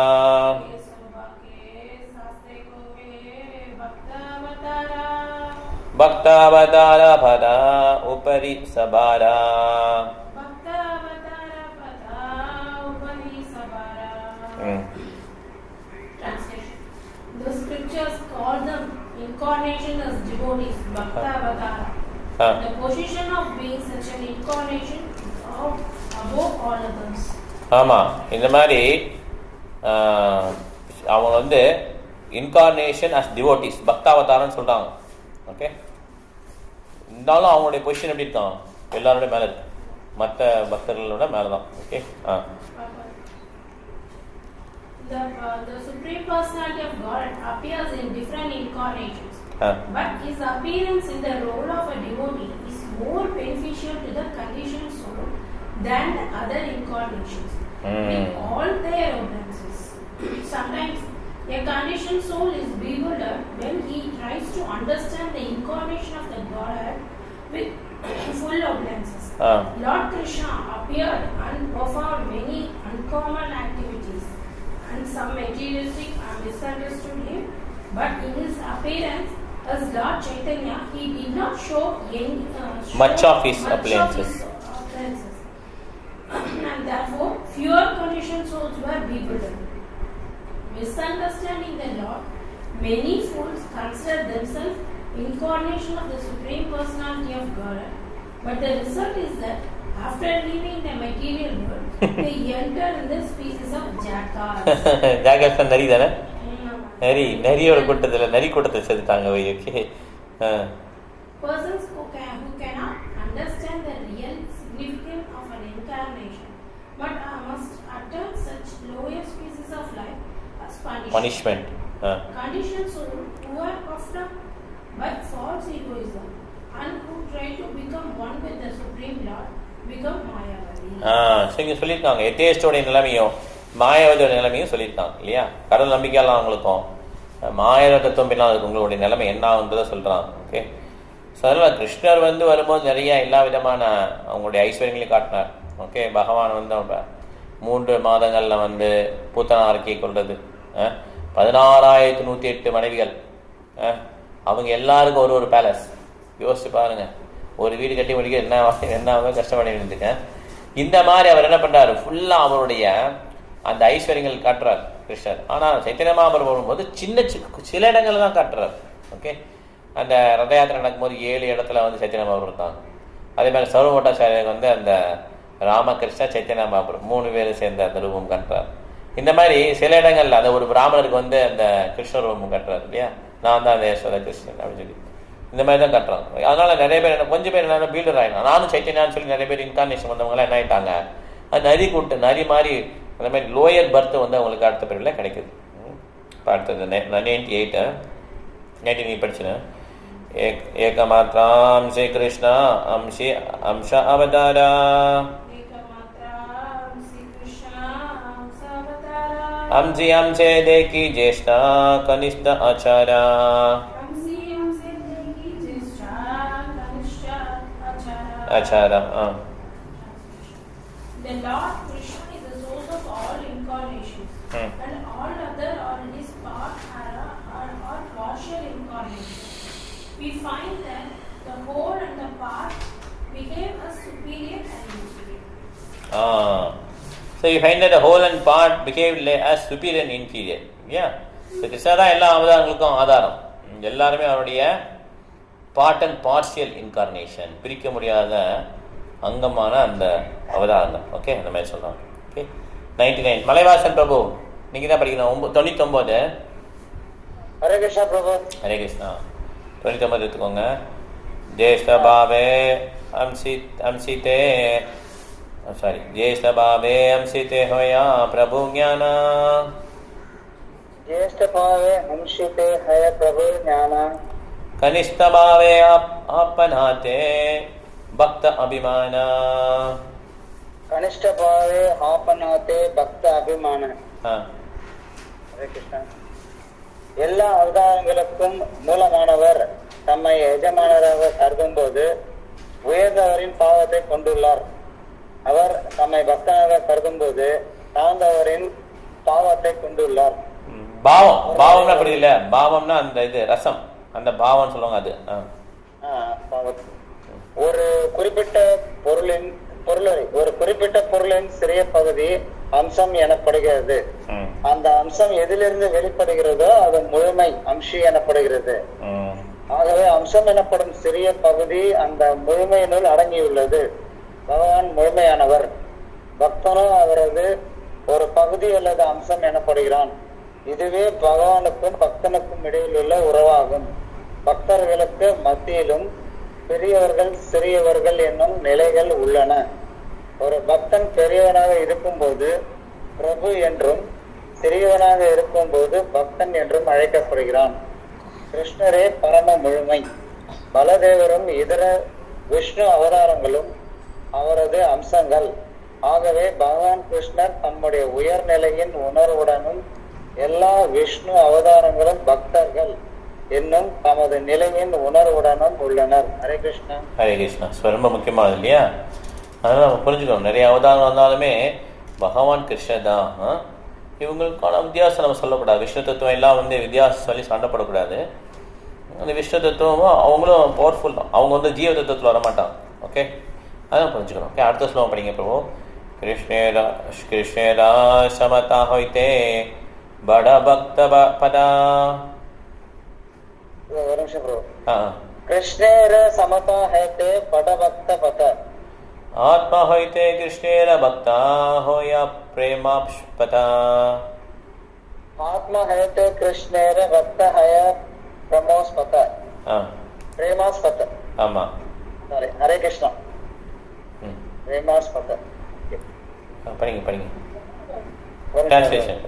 A: பக்த அவதார பத உபரி சபாரா ம்
F: Translation. The scriptures call them incarnation as devotees, Bhakta Avatara.
A: Ah
F: The position of being such an incarnation is of- above all others.
A: ஆமாம் இந்த மாதிரி ஆஹ், அவங்க வந்து இன்கார்னேஷன் அஸ் டிவோட்டிஸ் பக்தாவதாரம்னு சொல்கிறாங்க ஓகே இருந்தாலும் அவங்களுடைய பொசிஷன் எப்படி இருக்கான் எல்லாரோட மேலே இருக்கு மற்ற பக்தர்களோட மேலே தான் okay ah
F: The, uh, the Supreme Personality of God appears in different incarnations.
A: Ah
F: But his appearance in the role of a devotee is more beneficial to the conditioned soul than the other incarnations.
A: Mm.
F: With all their opulences. Sometimes a conditioned soul is bewildered when he tries to understand the incarnation of the Godhead with full opulences.
A: Ah
F: Lord Krishna appeared and performed many uncommon activities, and some materialistic and misunderstood him. But in his appearance as Lord Chaitanya, he did not show any uh, show
A: Much of his
F: much
A: appearances.
F: Of his appearances. and therefore, fewer conditioned souls were bewildered. Misunderstanding the Lord, many fools consider themselves incarnation of the Supreme Personality of God. But the result is that after leaving the material world, they enter in the species of jackals.
A: ஜாகஸ்தான் நரி தானே
F: Mm.
A: நரி நரியோட கூட்டத்தில் நரி கூட்டத்தை சேர்த்துட்டாங்க வை okay
F: Persons who, can, who cannot understand the real significance of an incarnation, but uh, must utter such lower species of life as punishment.
A: Punishment
F: Conditioned soul who are puffed up by false egoism and who try to become one with the Supreme Lord become Mayavadi.
A: ஆ சரிங்க சொல்லியிருக்காங்க எத்தேஸ்டோடைய நிலைமையும் மாயாவதியோட நிலைமையும் சொல்லியிருக்காங்க இல்லையா கடவுள் நம்பிக்கையெல்லாம் அவங்களுக்கும் மாயாவ தத்துவம் பின்னால் இருக்கு உங்களுடைய நிலைமை என்ன ஆகுன்றதை சொல்றாங்க ஓகே ஸோ அதனால் கிருஷ்ணர் வந்து வரும்போது நிறைய எல்லா விதமான அவங்களுடைய ஐஸ்வர்யங்களையும் காட்டினார் ஓகே பகவான் வந்து அவங்க மூன்று மாதங்கள்ல வந்து பூத்தனார்க்கை கொள்றது அஹ், பதினாறாயிரத்தி நூற்றி எட்டு மனைவிகள் அஹ், அவங்க எல்லாருக்கும் ஒரு ஒரு பேலஸ் யோசிச்சு பாருங்க ஒரு வீடு கட்டி முடிக்க என்ன என்ன ஆகும் கஷ்டப்பட வேண்டியதுங்க இந்த மாதிரி அவர் என்ன பண்றாரு ஃபுல்லா அவருடைய அந்த ஐஸ்வர்யங்கள் காட்டுறார் கிருஷ்ணர் ஆனா சைத்தன்ய மகாபுரம் வரும்போது சின்ன சி- சில இடங்கள்ல தான் காட்டுறார் ஓகே அந்த ரத யாத்திரை நடக்கும்போது ஏழு இடத்துல வந்து சைத்தன்ய மகாபுரம் இருக்காங்க அதே மாதிரி சர்வமோட்டாச்சாரியர் வந்து அந்த ராமகிருஷ்ண சைத்தன்ய மகாபுரம் மூணு பேரும் சேர்ந்த அந்த ரூபம் காட்டுறார் இந்த மாதிரி சில இடங்கள்ல அந்த ஒரு பிராமணருக்கு வந்து அந்த கிருஷ்ண ரூபம் காட்டுறாரு இல்லையா நான் தான் அந்த யசோத கிருஷ்ணன் அப்படின்னு சொல்லி இந்த மாதிரி தான் கட்டுறாங்க அதனால நிறைய பேர் என்ன கொஞ்சம் பேர் என்ன பீல்டர் ஆயிடும் நானும் சைத்தன்யான்னு சொல்லி நிறைய பேர் இன்கார்னேஷன் வந்தவங்களாம் என்ன ஆயிட்டாங்க அது நரி கூட்டு நரி மாதிரி அந்த மாதிரி லோயர் பர்த் வந்து அவங்களுக்கு அடுத்த பிரிவில் கிடைக்குது ம். இப்ப அடுத்தது நைன்டி எயிட் நைன்டி நீ படிச்சுன ஏக் ஏகமாத்ராம் ஸ்ரீ கிருஷ்ணா அம்சி அம்ச அவதாரா
F: Ekamatra Sri Krishna Savatara
A: அம்சி அம்சே தேக்கி Jyeshtha கனிஷ்ட ஆச்சாரா
F: Amsi Amsi Deki Jishta Kanishta Achara
A: ஆச்சாரா ah
F: The Lord Krishna is the source of all incarnations,
A: Hmm.
F: and all other or his part are, are, are partial incarnations. We find that the whole and the part behave as superior and inferior.
A: Ah. So you find that the whole and part behave le- as superior and inferior. Yeah. So Krishna தான் எல்லா அவதாரங்களுக்கும் ஆதாரம் ம், எல்லாருமே அவருடைய part and partial incarnation பிரிக்க முடியாத அங்கமான அந்த அவதாரங்கள் ஓகே அந்த மாதிரி சொல்றாங்க okay ninety nine Malaivasan Prabhu நீங்க தான் படிக்கணும் ஒன்பது தொண்ணூத்தொம்பது
C: ஹரே கிருஷ்ணா பிரபு
A: ஹரே கிருஷ்ணா தொண்ணூத்தொம்பது எடுத்துக்கோங்க ஜேஷ்ட பாவே அம்சி அம்சிதே சாரி ஜேஷ்ட பாவே அம்சிதே ஹோயா பிரபு ஞான
C: ज्येष्ठ भावे हंसिते है प्रभु ज्ञान
A: कनिष्ठ भावे आप आपनाते भक्त अभिमान
C: कनिष्ठ भावे आपनाते भक्त अभिमान
A: हाँ
C: ஹரே கிருஷ்ணா எல்லா அவதாரங்களுக்கும் மூலமானவர் தம்மை எஜமானராக கருதும் போது உயர்ந்தவரின் பாவத்தை கொண்டுள்ளார் அவர் தம்மை பக்தனாக கருதும் போது தாழ்ந்தவரின் பாவத்தை கொண்டுள்ளார்
A: ம், பாவம் பாவம்னா அப்படி இல்ல பாவம்னா அந்த இது ரசம் அந்த பாவம்னு சொல்லுவாங்க அது ஆ.
C: ஆ, பாவம். ஒரு குறிப்பிட்ட பொருளின் பொருளை ஒரு குறிப்பிட்ட பொருளின் சிறிய பகுதி அம்சம் எனப்படுகிறது
A: ம்,
C: அந்த அம்சம் எதிலிருந்து வெளிப்படுகிறதோ அது முழுமை அம்சி எனப்படுகிறது
A: ம்,
C: ஆகவே அம்சம் எனப்படும் சிறிய பகுதி அந்த முழுமையினுள் அடங்கியுள்ளது பகவான் முழுமையானவர் பக்தனோ அவரது ஒரு பகுதி அல்லது அம்சம் எனப்படுகிறான் இதுவே பகவானுக்கும் பக்தனுக்கும் இடையில் உள்ள உறவாகும் பக்தர்களுக்கு மத்தியிலும் பெரியவர்கள் சிறியவர்கள் என்னும் நிலைகள் உள்ளன ஒரு பக்தன் பெரியவனாக இருக்கும்போது பிரபு என்றும் சிறியவனாக இருக்கும்போது பக்தன் என்றும் அழைக்கப்படுகிறான் கிருஷ்ணரே பரம முழுமை பலதேவரும் இதர விஷ்ணு அவதாரங்களும் அவரது அம்சங்கள் ஆகவே பகவான் கிருஷ்ணர் தம்முடைய உயர்நிலையின் உணர்வுடனும் எல்லா விஷ்ணு அவதாரங்களும் பக்தர்கள் என்னும் தமது நிலையின் உணர்வுடனும் உள்ளனர் ஹரே கிருஷ்ணா
A: ஹரே கிருஷ்ணா ஸோ ரொம்ப முக்கியமானது இல்லையா அதனால நம்ம புரிஞ்சுக்கணும் நிறைய அவதாரம் வந்தாலுமே பகவான் கிருஷ்ணர் தான் ஆ? இவங்களுக்கான வித்தியாசம் நம்ம சொல்லக்கூடாது விஷ்ணு தத்துவம் எல்லாம் வந்து வித்தியாசம் சொல்லி சண்டைப்படக்கூடாது அந்த விஷ்ணு தத்துவமும் அவங்களும் பவர்ஃபுல் தான் அவங்க வந்து ஜீவ தத்துவத்தில் வரமாட்டாங்க ஓகே அதான் புரிஞ்சுக்கணும் ஓகே அடுத்த ஸ்லோகம் படிங்க பிரபு கிருஷ்ணேரா கிருஷ்ணேரா சமதா ஹொய்தே பட பக்த ப- பதா
C: ஒரு நிமிஷம் ப்ரோ
A: ஆ
C: கிருஷ்ணேர சமதா ஹேத்தே படபக்த பத
A: ಆತ್ಮ ಹೊಯ್ತೆ ಕೃಷ್ಣೇನ ಭಕ್ತ ಹೋಯ ಪ್ರೇಮಾಪ್ಷಪತ
C: ஆத்ம ஹேத்தே கிருஷ்ணேர பக்த ஹய பிரமோஸ்பத
A: ಹಾ
C: பிரேமாஸ்பத
A: ஆமா
C: சாரி ஹரே கிருஷ்ணா
A: ம்
C: பிரேமாஸ்பத
A: ஆ, படிங்க படிங்க
C: ஒரு நிமிஷம்.
A: டிரான்ஸ்லேஷன்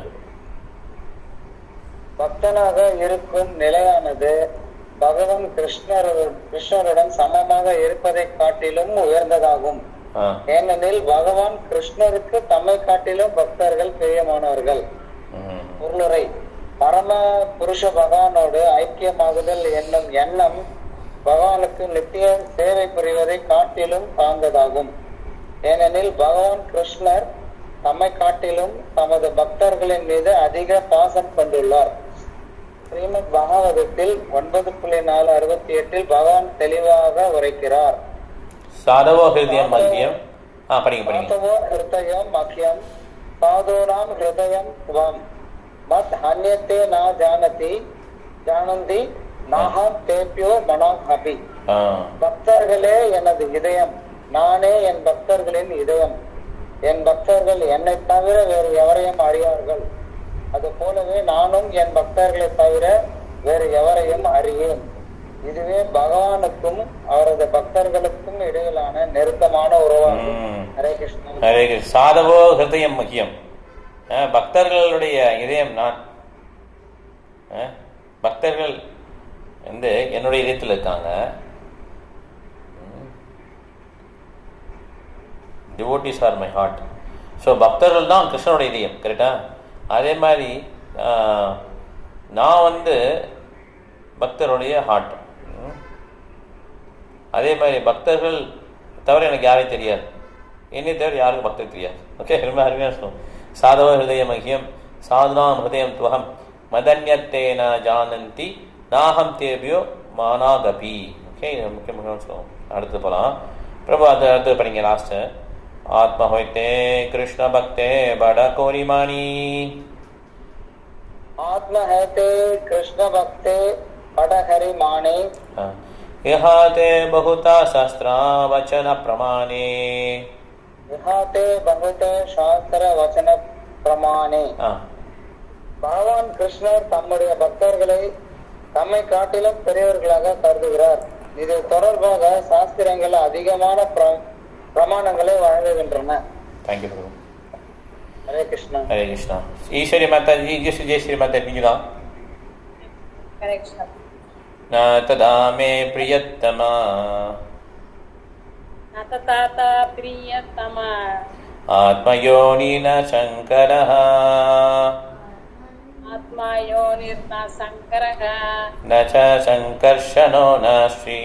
C: பக்தனாக இருக்கும் நிலையானது பகவான் கிருஷ்ணர் கிருஷ்ணருடன் சமமாக இருப்பதை காட்டிலும் உயர்ந்ததாகும்
A: ஆ
C: ஏனெனில் பகவான் கிருஷ்ணருக்கு தம்மை காட்டிலும் பக்தர்கள் பிரியமானவர்கள்
A: ம்
C: பொருளுரை பரம புருஷ பகவானோடு ஐக்கியமாகுதல் என்னும் எண்ணம் பகவானுக்கு நித்திய சேவை புரிவதை காட்டிலும் தாழ்ந்ததாகும் ஏனெனில் பகவான் கிருஷ்ணர் தம்மை காட்டிலும் தமது பக்தர்களின் மீது அதிக பாசம் கொண்டுள்ளார் ஸ்ரீமத் பாகவதத்தில் ஒன்பது புள்ளி நாலு அறுபத்தி எட்டில் பகவான் தெளிவாக உரைக்கிறார்
A: சாதவோ ஹிருதயம் மத்தியம் ஆ படிங்க படிங்க
C: மாதவோ ஹிருதயம் மக்கியம் சாதூனாம் ஹிருதயம் துவம் மத் ஹன்யத்தே நா ஜானதி ஜானந்தி நாகம் தேப்பியோ மனம் அபி
A: ஆ
C: பக்தர்களே எனது இதயம் நானே என் பக்தர்களின் இதயம் என் பக்தர்கள் என்னை தவிர வேறு எவரையும் அறியார்கள் அது போலவே நானும் என் பக்தர்களை தவிர வேறு எவரையும் அறியேன் இதுவே பகவானுக்கும் அவரது பக்தர்களுக்கும் இடையிலான நெருக்கமான உறவாகும்
A: ம்.
C: ஹரே கிருஷ்ணன்
A: ஹரே கிருஷ்ண சாதவோ ஹிருதயம் முக்கியம் ஆ, பக்தர்களுடைய இதயம் நான் ஆ, பக்தர்கள் வந்து என்னுடைய இதயத்தில் இருக்காங்க devotees are my heart so பக்தர்கள் தான் கிருஷ்ணனுடைய இதயம் கரெக்டா அதே மாதிரி ஆ, நான் வந்து பக்தருடைய ஹார்ட் அதே மாதிரி பக்தர்கள் தவிர எனக்கு யாரையும் தெரியாது என்னை தவிர யாருக்கும் பக்தர் தெரியாது ஓகே ரொம்ப அருமையாக சொல்லும் சாதவ ஹிருதய மகியம் சாதுனாம் ஹிருதயம் துவகம் மதன்யத்தேன ஜானந்தி நாகம் தேபியோ மானாகபி ஓகே இது முக்கியமான சொல்லுவோம் அடுத்து போகலாம் பிரபு அது அடுத்து படிங்க லாஸ்ட்டு ஆத்ம ஹொய்த்தே கிருஷ்ண பக்தே பட கோரிமானி
C: आत्म है ते कृष्ण भक्ते पटहरि माने
A: यहा ते बहुता शस्त्रा वचन प्रमाणे
C: विहाते बहुते शास्त्र वचन பிரமாணே
A: ஆ
C: பகவான் கிருஷ்ணர் தம்முடைய பக்தர்களை தம்மை காட்டிலும் பெரியவர்களாக கருதுகிறார் இது தொடர்பாக சாஸ்திரங்கள் அதிகமான பிர- பிரமாணங்களை வழங்குகின்றன
A: தேங்க்யூ பிரபு
C: ஹரே கிருஷ்ணா
A: ஹரே கிருஷ்ணா ஈஸ்வரி மாதா ஜி ஜெய் ஸ்ரீ ஜெய் ஸ்ரீ மாதா நீங்களா
B: ஹரே கிருஷ்ணா
A: न तदा मे प्रियतमा
B: அத்த தாத்தா பிரியத்தமா
A: आत्मयोनि न शङ्करः
B: ஆத்மா யோனிர்னா சங்கரக
A: न च सङ्कर्षणो न श्री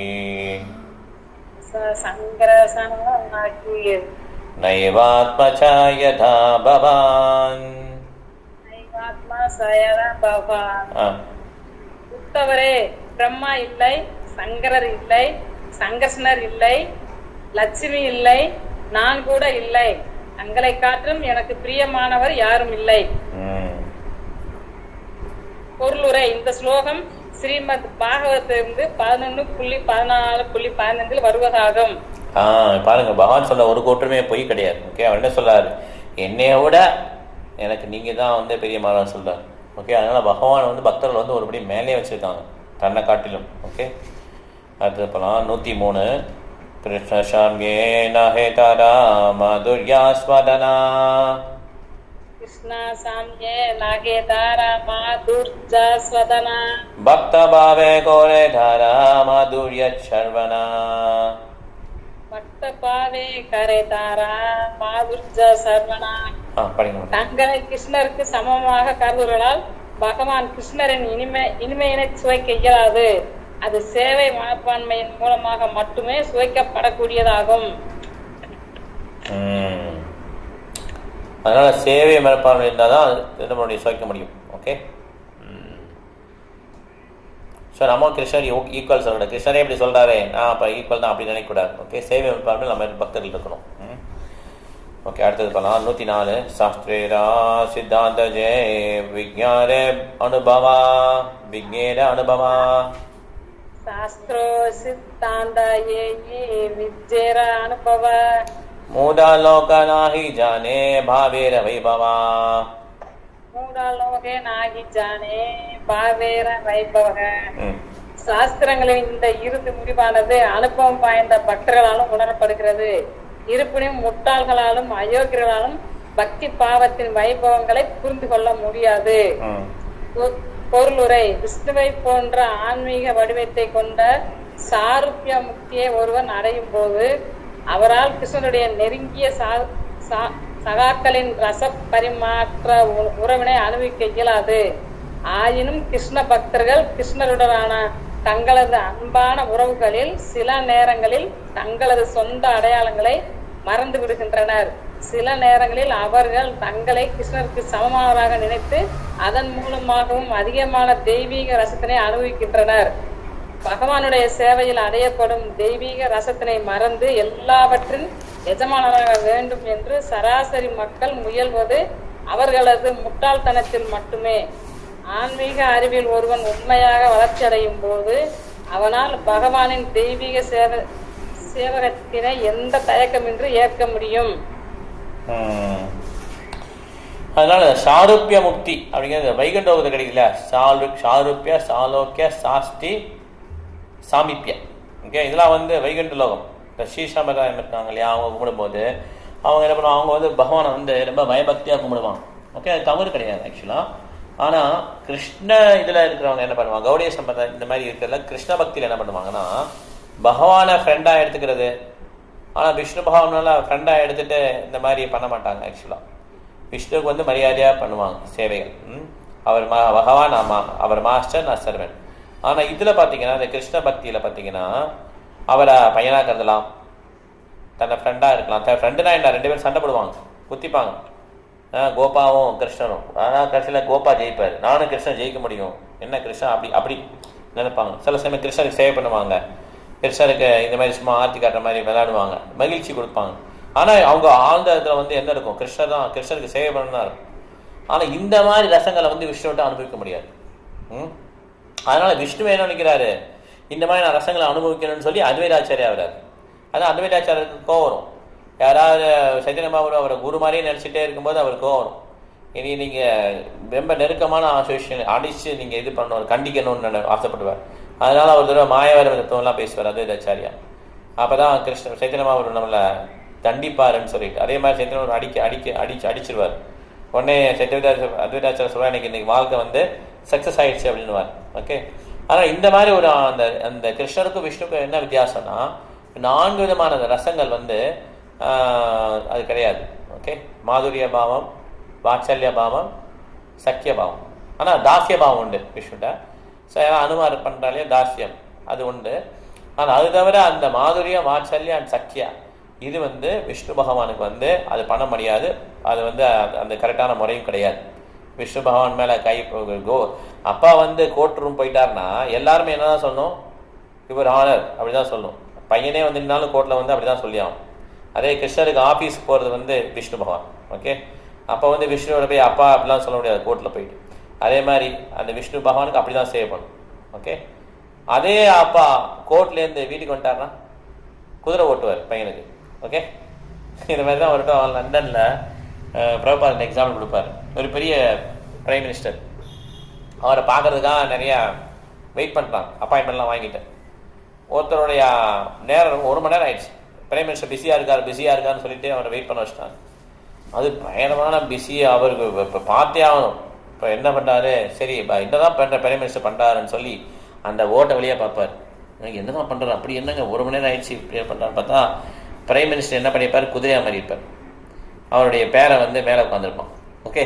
B: சங்கரசனாகி
A: नैवात्मच यथा भवान्
B: ஆத்மா சயர பகவான்
A: ஆ,
B: உத்தவரே பிரம்மா இல்லை சங்கரர் இல்லை சங்கர்ஷ்ணர் இல்லை லட்சுமி இல்லை நான் கூட இல்லை தங்களை காற்றும் எனக்கு பிரியமானவர் யாரும் இல்லை
A: ம்.
B: பொருளுரை இந்த ஸ்லோகம் ஸ்ரீமத் பாகவத்திலிருந்து பதினொன்னு புள்ளி பதினாலு புள்ளி பதினைந்தில் வருவதாகும்
A: ஆ பாருங்க பகவான் சொன்ன ஒரு கூட்டமே பொய் கிடையாது ஓகே அவர் என்ன சொல்றாரு என்னைய விட எனக்கு நீங்க தான் வந்து பெரிய மாறன் சொல்றாரு ஓகே அதனால பகவான் வந்து பக்தர்கள் வந்து ஒருபடி மேலே வச்சிருக்காங்க தன்னை காட்டிலும் ஓகே அடுத்து போலாம் நூத்தி மூணு கிருஷ்ண சாமியே நஹே தாரா மாதுர்யாஸ்வதனா
B: கிருஷ்ணா சாமியே நாகே தாரா மாதுர்ஜா ஸ்வதனா
A: பக்த பாவே கோரே தாரா மாதுர்ய சர்வனா
B: பக்த பாவே கரே தாரா மாதுர்ஜா சர்வனா
A: ஆ படிங்க madam.
B: தங்களை கிருஷ்ணருக்கு சமமாக கருதுகளால் பகவான் கிருஷ்ணரின் இனிமை இனிமையினை சுவைக்க இயலாது அது சேவை மனப்பான்மையின் மூலமாக மட்டுமே சுவைக்கப்படக்கூடியதாகும்
A: ம். அதனால சேவை மனப்பான்மை இருந்தால் தான் அது நம்மளுடைய சுவைக்க முடியும் ஓகே ஸோ நம்ம கிருஷ்ணர் ஈக்குவல் சொல்லக்கூடாது கிருஷ்ணரே இப்படி சொல்றாரே நான் அப்போ ஈக்குவல் தான் அப்படி நினைக்கக்கூடாது ஓகே சேவை மனப்பான்மை நம்ம பக்தர்கள் இருக்கணும் ம். ஓகே அடுத்தது பண்ணலாம் நூத்தி நாலு சாஸ்திரேரா சித்தாந்த ஜெய விஜான அனுபவா விஜேன அனுபவா
B: ಶಾಸ್ತ್ರೋ ಸಿದ್ಧಾಂತ ಏ ವಿದ್ಯೆರ ಅನುಭವ
A: ಮೂಢಲೋಕ ನಾಹಿ ಜಾನೆ ಭಾವೇರ ವೈಭವ
B: மூடலோகனாகி ஜானே பாவேர வைபவ
A: ಹ್ಮ್
B: சாஸ்திரங்களின் இந்த இறுதி முடிவானது அனுபவம் வாய்ந்த பக்தர்களாலும் உணரப்படுகிறது இருப்பினும் முட்டாள்களாலும் அயோக்கியர்களாலும் பக்தி பாவத்தின் வைபவங்களை புரிந்து கொள்ள முடியாது
A: ಹ್ಮ್
B: பொ- பொருளுரை விஷ்ணுவை போன்ற ஆன்மீக வடிவத்தை கொண்ட சாருப்பிய முக்தியை ஒருவன் அடையும் போது அவரால் கிருஷ்ணனுடைய நெருங்கிய சா- சா- சகாக்களின் ரச பரிமாற்ற உ- உறவினை அனுபவிக்க இயலாது ஆயினும் கிருஷ்ண பக்தர்கள் கிருஷ்ணருடனான தங்களது அன்பான உறவுகளில் சில நேரங்களில் தங்களது சொந்த அடையாளங்களை மறந்து விடுகின்றனர் சில நேரங்களில் அவர்கள் தங்களை கிருஷ்ணருக்கு சமமானவராக நினைத்து அதன் மூலமாகவும் அதிகமான தெய்வீக ரசத்தினை அனுபவிக்கின்றனர் பகவானுடைய சேவையில் அடையப்படும் தெய்வீக ரசத்தினை மறந்து எல்லாவற்றின் எஜமானராக வேண்டும் என்று சராசரி மக்கள் முயல்வது அவர்களது முட்டாள்தனத்தில் மட்டுமே ஆன்மீக அறிவில் ஒருவன் உண்மையாக வளர்ச்சி அடையும் போது அவனால் பகவானின் தெய்வீக சேவ சேவகத்தினை எந்த தயக்கமின்றி ஏற்க முடியும்
A: ஹம். அதனால சாருப்பிய முக்தி அப்படிங்கிறது வைகுண்டோகத்தில் கிடைக்கல சாரு சாருப்பிய சாலோக்கிய சாஸ்தி சாமிப்பிய ஓகே இதெல்லாம் வந்து வைகுண்ட லோகம் இந்த ஸ்ரீசம்பிரதாயம் இருக்காங்க இல்லையா அவங்க கும்பிடும்போது அவங்க என்ன பண்ணுவாங்க அவங்க வந்து பகவானை வந்து ரொம்ப பயபக்தியாக கும்பிடுவாங்க ஓகே அது தவறு கிடையாது ஆக்சுவலாக ஆனால் கிருஷ்ண இதில் இருக்கிறவங்க என்ன பண்ணுவாங்க கௌடிய சம்பிரதாயம் இந்த மாதிரி இருக்கிறதுல கிருஷ்ண பக்தியில் என்ன பண்ணுவாங்கன்னா பகவானை ஃப்ரெண்டாக எடுத்துக்கிறது ஆனால் விஷ்ணு பகவானால ஃப்ரெண்டாக எடுத்துட்டு இந்த மாதிரி பண்ண மாட்டாங்க ஆக்சுவலாக விஷ்ணுவுக்கு வந்து மரியாதையாக பண்ணுவாங்க சேவைகள் ம்? அவர் மா பகவான் ஆமா அவர் மாஸ்டர் நான் சர்வன் ஆனால் இதில் பார்த்தீங்கன்னா இந்த கிருஷ்ண பக்தியில் பார்த்தீங்கன்னா அவரை பையனாக கருதலாம் தன்னை ஃப்ரெண்டாக இருக்கலாம் தன் ஃப்ரெண்டுனா என்ன ரெண்டு பேரும் சண்டை போடுவாங்க குத்திப்பாங்க ஆ, கோபாவும் கிருஷ்ணனும் ஆனால் கடைசியில் கோபா ஜெயிப்பார் நானும் கிருஷ்ணன் ஜெயிக்க முடியும் என்ன கிருஷ்ணன் அப்படி அப்படி நினைப்பாங்க சில சமயம் கிருஷ்ணருக்கு சேவை பண்ணுவாங்க கிருஷ்ணருக்கு இந்த மாதிரி சும்மா ஆர்த்தி காட்டுற மாதிரி விளையாடுவாங்க மகிழ்ச்சி கொடுப்பாங்க ஆனால் அவங்க ஆழ்ந்த இடத்துல வந்து என்ன இருக்கும் கிருஷ்ணர் தான் கிருஷ்ணருக்கு சேவை பண்ணணும் தான் இருக்கும் ஆனால் இந்த மாதிரி ரசங்களை வந்து விஷ்ணுவிட்ட அனுபவிக்க முடியாது ம் அதனால விஷ்ணு என்ன நினைக்கிறாரு இந்த மாதிரி நான் ரசங்களை அனுபவிக்கணும்னு சொல்லி அத்வைதாச்சாரியா வராரு அதான் அத்வைதாச்சாரியருக்கு கோவம் வரும் யாராவது சைத்தன்ய பாபு அவரை குரு மாதிரியே நினச்சிட்டே இருக்கும்போது அவருக்கு கோவம் வரும் இனி நீங்க ரொம்ப நெருக்கமான அசோசியேஷன் அடிச்சு நீங்க இது பண்ணணும் கண்டிக்கணும்னு நினை- ஆசைப்படுவார் அதனால ஒரு தடவை மாயவர தத்துவம்லாம் பேசுவார் அத்வைதாச்சாரியா அப்பதான் கிருஷ்ண சைத்தன்ய பாபு நம்மளை தண்டிப்பாருன்னு சொல்லிட்டு அதே மாதிரி சைத்தன்ய பாபு அடிக்க அடிக்க அடிச்சு அடிச்சிருவார் உடனே சத்யவிதாச்ச அத்வைதாச்சார சொல்ல எனக்கு இன்னைக்கு வாழ்க்கை வந்து சக்சஸ் ஆயிடுச்சு அப்படின்னுவார் ஓகே ஆனா இந்த மாதிரி ஒரு அந்த அந்த கிருஷ்ணருக்கும் விஷ்ணுக்கும் என்ன வித்தியாசம்னா நான்கு விதமான அந்த ரசங்கள் வந்து ஆஹ், அது கிடையாது ஓகே மாதுரிய பாவம் வாத்சல்ய பாவம் சக்கிய பாவம் ஆனா தாசிய பாவம் உண்டு விஷ்ணுட்ட ஸோ அனுமார் பண்றாலே தாசியம் அது உண்டு ஆனா அது தவிர அந்த மாதுரியம் வாத்சல்யம் அண்ட் சக்கியா இது வந்து விஷ்ணு பகவானுக்கு வந்து அது பண்ண முடியாது அது வந்து அந்த- அந்த கரெக்டான முறையும் கிடையாது விஷ்ணு பகவான் மேல கை கோ அப்பா வந்து கோர்ட் ரூம் போயிட்டாருன்னா எல்லாருமே என்னதான் சொல்லணும் இவர் ஆனர் அப்படிதான் சொல்லணும் பையனே வந்து நின்னாலும் கோர்ட்ல வந்து அப்படிதான் சொல்லி ஆகணும் அதே கிருஷ்ணருக்கு ஆபீஸ்க்கு போறது வந்து விஷ்ணு பகவான் ஓகே அப்போ வந்து விஷ்ணுவோட போய் அப்பா அப்படிலாம் சொல்ல முடியாது கோர்ட்ல போயிட்டு அதே மாதிரி அந்த விஷ்ணு பகவானுக்கு அப்படிதான் சேவ் பண்ணும் ஓகே அதே அப்பா கோர்ட்ல இருந்து வீட்டுக்கு வந்துட்டாருன்னா குதிரை ஓட்டுவார் பையனுக்கு ஓகே இந்த மாதிரி தான் ஒரு லண்டன்ல பிரபாத் எக்ஸாம்பிள் கொடுப்பாரு ஒரு பெரிய பிரைம் மினிஸ்டர் அவரை பார்க்கறதுக்காக நிறைய வெயிட் பண்ணுறாங்க அப்பாயின்மெண்ட்லாம் வாங்கிட்டேன் ஒருத்தருடைய நேரம் ஒரு மணி நேரம் ஆயிடுச்சு பிரைம் மினிஸ்டர் பிஸியாக இருக்கார் பிஸியாக இருக்காருன்னு சொல்லிட்டு அவரை வெயிட் பண்ண வச்சுட்டாங்க அது பயங்கரமான பிஸி அவருக்கு இப்போ பார்த்தே ஆகணும் இப்போ என்ன பண்ணுறாரு சரி இப்போ என்னதான் பண்ணுற பிரைம் மினிஸ்டர் பண்ணுறாருன்னு சொல்லி அந்த ஓட்டை வழியாக பார்ப்பார் எனக்கு என்னதான் பண்ணுறாரு அப்படி என்னங்க ஒரு மணி நேரம் ஆயிடுச்சு இப்படி பண்ணுறான்னு பார்த்தா பிரைம் மினிஸ்டர் என்ன பண்ணியிருப்பார் குதிரையாக மாறி இருப்பார் அவருடைய பேரை வந்து மேலே உட்காந்துருப்பான் ஓகே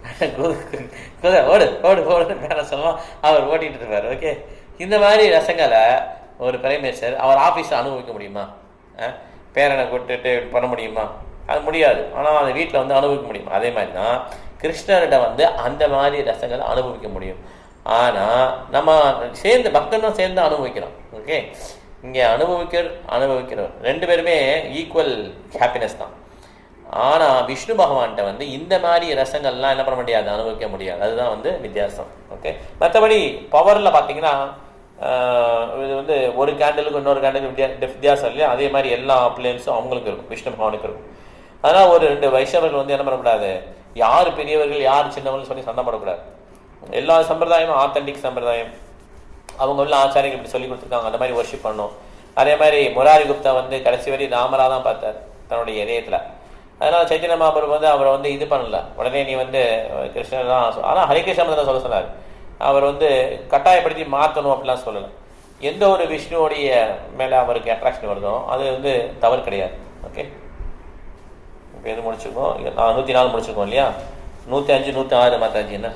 A: குதிரை ஓடு ஓடு ஓடுன்னு பேரை சொல்லுவான் அவர் ஓட்டிட்டு இருப்பார் ஓகே இந்த மாதிரி ரசங்களை ஒரு பிரைம் மினிஸ்டர் அவர் ஆஃபீஸில் அனுபவிக்க முடியுமா அஹ், பேரனை கூட்டுட்டு பண்ண முடியுமா அது முடியாது ஆனால் அந்த வீட்டில் வந்து அனுபவிக்க முடியும் அதே மாதிரி தான் கிருஷ்ணர்கிட்ட வந்து அந்த மாதிரி ரசங்களை அனுபவிக்க முடியும் ஆனால் நம்ம சேர்ந்து பக்தனும் சேர்ந்து அனுபவிக்கிறோம் ஓகே இங்கே அனுபவிக்கிற அனுபவிக்கிறவர் ரெண்டு பேருமே ஈக்குவல் ஹாப்பினஸ் தான் ஆனா விஷ்ணு பகவான்கிட்ட வந்து இந்த மாதிரி ரசங்கள்லாம் என்ன பண்ண முடியாது அனுபவிக்க முடியாது அதுதான் வந்து வித்தியாசம் ஓகே மற்றபடி பவர்ல பாத்தீங்கன்னா ஆஹ், இது வந்து ஒரு கேண்டலுக்கு இன்னொரு கேண்டலுக்கு வித்தியா வித்தியாசம் இல்லையா அதே மாதிரி எல்லா அப்ளையன்ஸும் அவங்களுக்கு இருக்கும் விஷ்ணு பகவானுக்கு இருக்கும் அதனால ஒரு ரெண்டு வைஷ்ணவர்கள் வந்து என்ன பண்ணக்கூடாது யார் பெரியவர்கள் யார் சின்னவர்கள் சொல்லி சண்டை போடக்கூடாது எல்லா சம்பிரதாயமும் ஆத்தென்டிக் சம்பிரதாயம் அவங்க உள்ள ஆச்சாரியர்கள் இப்படி சொல்லி கொடுத்துருக்காங்க அந்த மாதிரி ஒர்ஷிப் பண்ணணும் அதே மாதிரி முராரி குப்தா வந்து கடைசி வரை ராமரா தான் பார்த்தார் தன்னுடைய இதயத்துல அதனால சைத்தன்ய மகாபிரபு வந்து அவரை வந்து இது பண்ணல உடனே நீ வந்து அஹ், கிருஷ்ணர் தான் சொ- ஆனா ஹரிகிருஷ்ண தான் சொல்ல சொன்னார் அவர் வந்து கட்டாயப்படுத்தி மாத்தணும் அப்படிலாம் சொல்லல எந்த ஒரு விஷ்ணுவோடைய மேல அவருக்கு அட்ராக்ஷன் வருதோ அது வந்து தவறு கிடையாது ஓகே இப்போ எது முடிச்சிருக்கோம் நான் நூத்தி நாலு முடிச்சிருக்கோம் இல்லையா நூத்தி அஞ்சு நூத்தி ஆறு மாதாஜி என்ன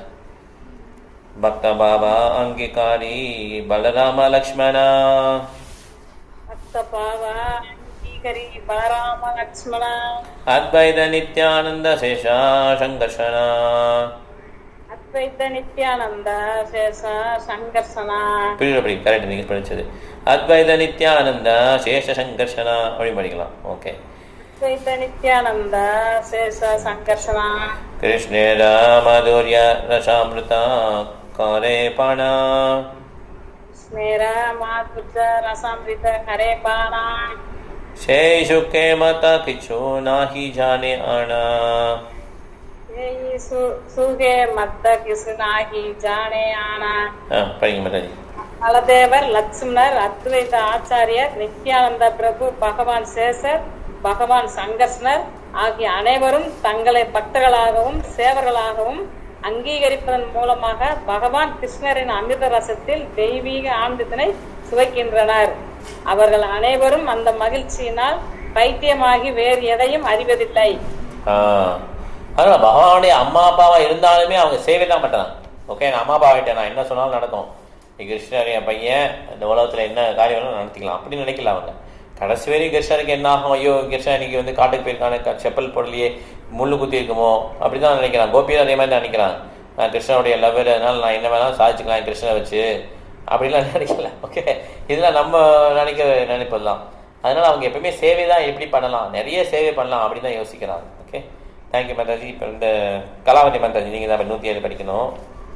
A: பக்த பாபா அங்கீகாரி பலராம லக்ஷ்மணா
B: அத்த பாவா அங்கீகரி பலராம லக்ஷ்மண
A: அத்வைத நித்யானந்த சேஷா சங்கர்ஷனா
B: அத்வைத்த நித்யானந்த சேஷ சங்கர்ஷனா
A: புரியுது கரெக்ட் நீங்க படிச்சது அத்வைத நித்யானந்த சேஷ சங்கர்ஷனா அப்படி படிக்கலாம் ஓகே
B: அத்வைத்த நித்யானந்த சேஷ சங்கர்ஷனா
A: கிருஷ்ணேர மாதுரிய ரசாமிருதா காரே பாணா
B: ஸ்மேர மாதுர்ஜ ரசாமிருத ஹரே பானா
A: সেই সুখে মাতা কিছু নাহি জানে আনা
B: ஏயி சு- சுகே மத்த கிருஷ்ணாகி ஜானே ஆனா
A: ஆ படிங்க மாதாஜி
B: பலதேவர் லட்சுமணர் அத்வைத ஆச்சாரியர் நித்யானந்த பிரபு பகவான் சேசர் பகவான் சங்கர்ஷ்ணர் ஆகிய அனைவரும் தங்களை பக்தர்களாகவும் சேவர்களாகவும் அங்கீகரிப்பதன் மூலமாக பகவான் கிருஷ்ணரின் அமிர்த ரசத்தில் தெய்வீக ஆனந்தத்தினை சுவைக்கின்றனர் அவர்கள் அனைவரும் அந்த மகிழ்ச்சியினால் பைத்தியமாகி வேறு எதையும் அறிவதில்லை
A: ஆ அதனால பகவானுடைய அம்மா அப்பாவா இருந்தாலுமே அவங்க சேவை தான் பண்றாங்க ஓகே நான் அம்மா அப்பா ஆகிட்டேன் நான் என்ன சொன்னாலும் நடக்கும் நீ கிருஷ்ணர் என் பையன் இந்த உலகத்துல என்ன காரியம் வேணாலும் நடத்திக்கலாம் அப்படின்னு நினைக்கல அவங்க கடைசி வரையும் கிருஷ்ணருக்கு என்ன ஆகும் ஐயோ கிருஷ்ணன் இன்னைக்கு வந்து காட்டுக்கு போயிருக்கானே க- செப்பல் பொருளையே முள்ளு குத்தி இருக்குமோ அப்படிதான் நினைக்கிறான் கோபியும் அதே மாதிரி தான் நினைக்கிறான் நான் கிருஷ்ணனுடைய லவர் அதனால நான் என்ன வேணாலும் சாதிச்சுக்கலாம் என் கிருஷ்ணனை வச்சு அப்படிலாம் நினைக்கல ஓகே இதெல்லாம் நம்ம நினைக்க நினைப்பதுதான் அதனால அவங்க எப்பவுமே சேவை தான் எப்படி பண்ணலாம் நிறைய சேவை பண்ணலாம் அப்படின்னு தான் யோசிக்கிறாங்க ஓகே தேங்க்யூ மாதாஜி இப்போ இந்த கலாவதி மாதாஜி நீங்கள் தான் நூற்றி ஏழு படிக்கணும்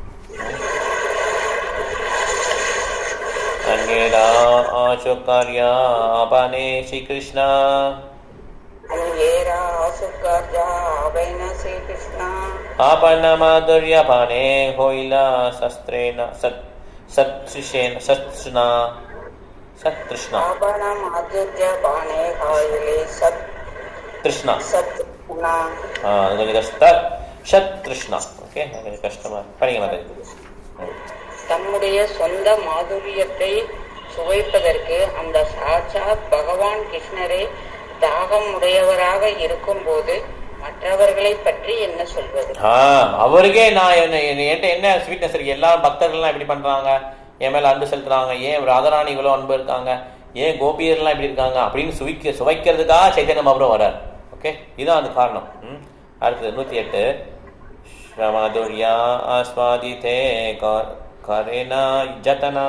A: அங்கேடா ஆசோக்காரியா அபானே ஸ்ரீகிருஷ்ணா
G: अंगेरा सुकर्जा अवैन श्री कृष्ण
A: आपन्न माधुर्यपाने होइला शस्त्रेण सत् सत्सृशेन सत्सृणा सत्तृष्णा
G: आभरण माधुर्य बाणे हायले सत
A: तृष्णा
G: सत गुणा
A: ஆ அது கொஞ்சம் கஷ்டம் சத் கிருஷ்ணா ஓகே அது கொஞ்சம் கஷ்டமா இருக்கு. படிங்க மாதாஜி
G: தம்முடைய சொந்த மாதுரியத்தை சுவைப்பதற்கு அந்த சாட்சாத் பகவான் கிருஷ்ணரே தாகம் உடையவராக இருக்கும்போது மற்றவர்களை பற்றி என்ன சொல்வது
A: ஆ அவருக்கே நான் என்ன என்ன- என்கிட்ட என்ன ஸ்வீட்னஸ் இருக்கு எல்லா பக்தர்கள்லாம் இப்படி பண்றாங்க என் மேல அன்பு செலுத்துறாங்க ஏன் ராதராணி இவ்வளவு அன்பு இருக்காங்க ஏன் கோபியர்லாம் இப்படி இருக்காங்க அப்படின்னு சுவிக்க சுவைக்கிறதுக்காக சைத்தன்ய மகாபுரம் வரார் ஓகே இதுதான் அந்த காரணம் ம். அடுத்தது நூத்தி எட்டு ஸ்ரமாதுர்யா ஆஸ்வாதிதே கா- கரேனா ஜதனா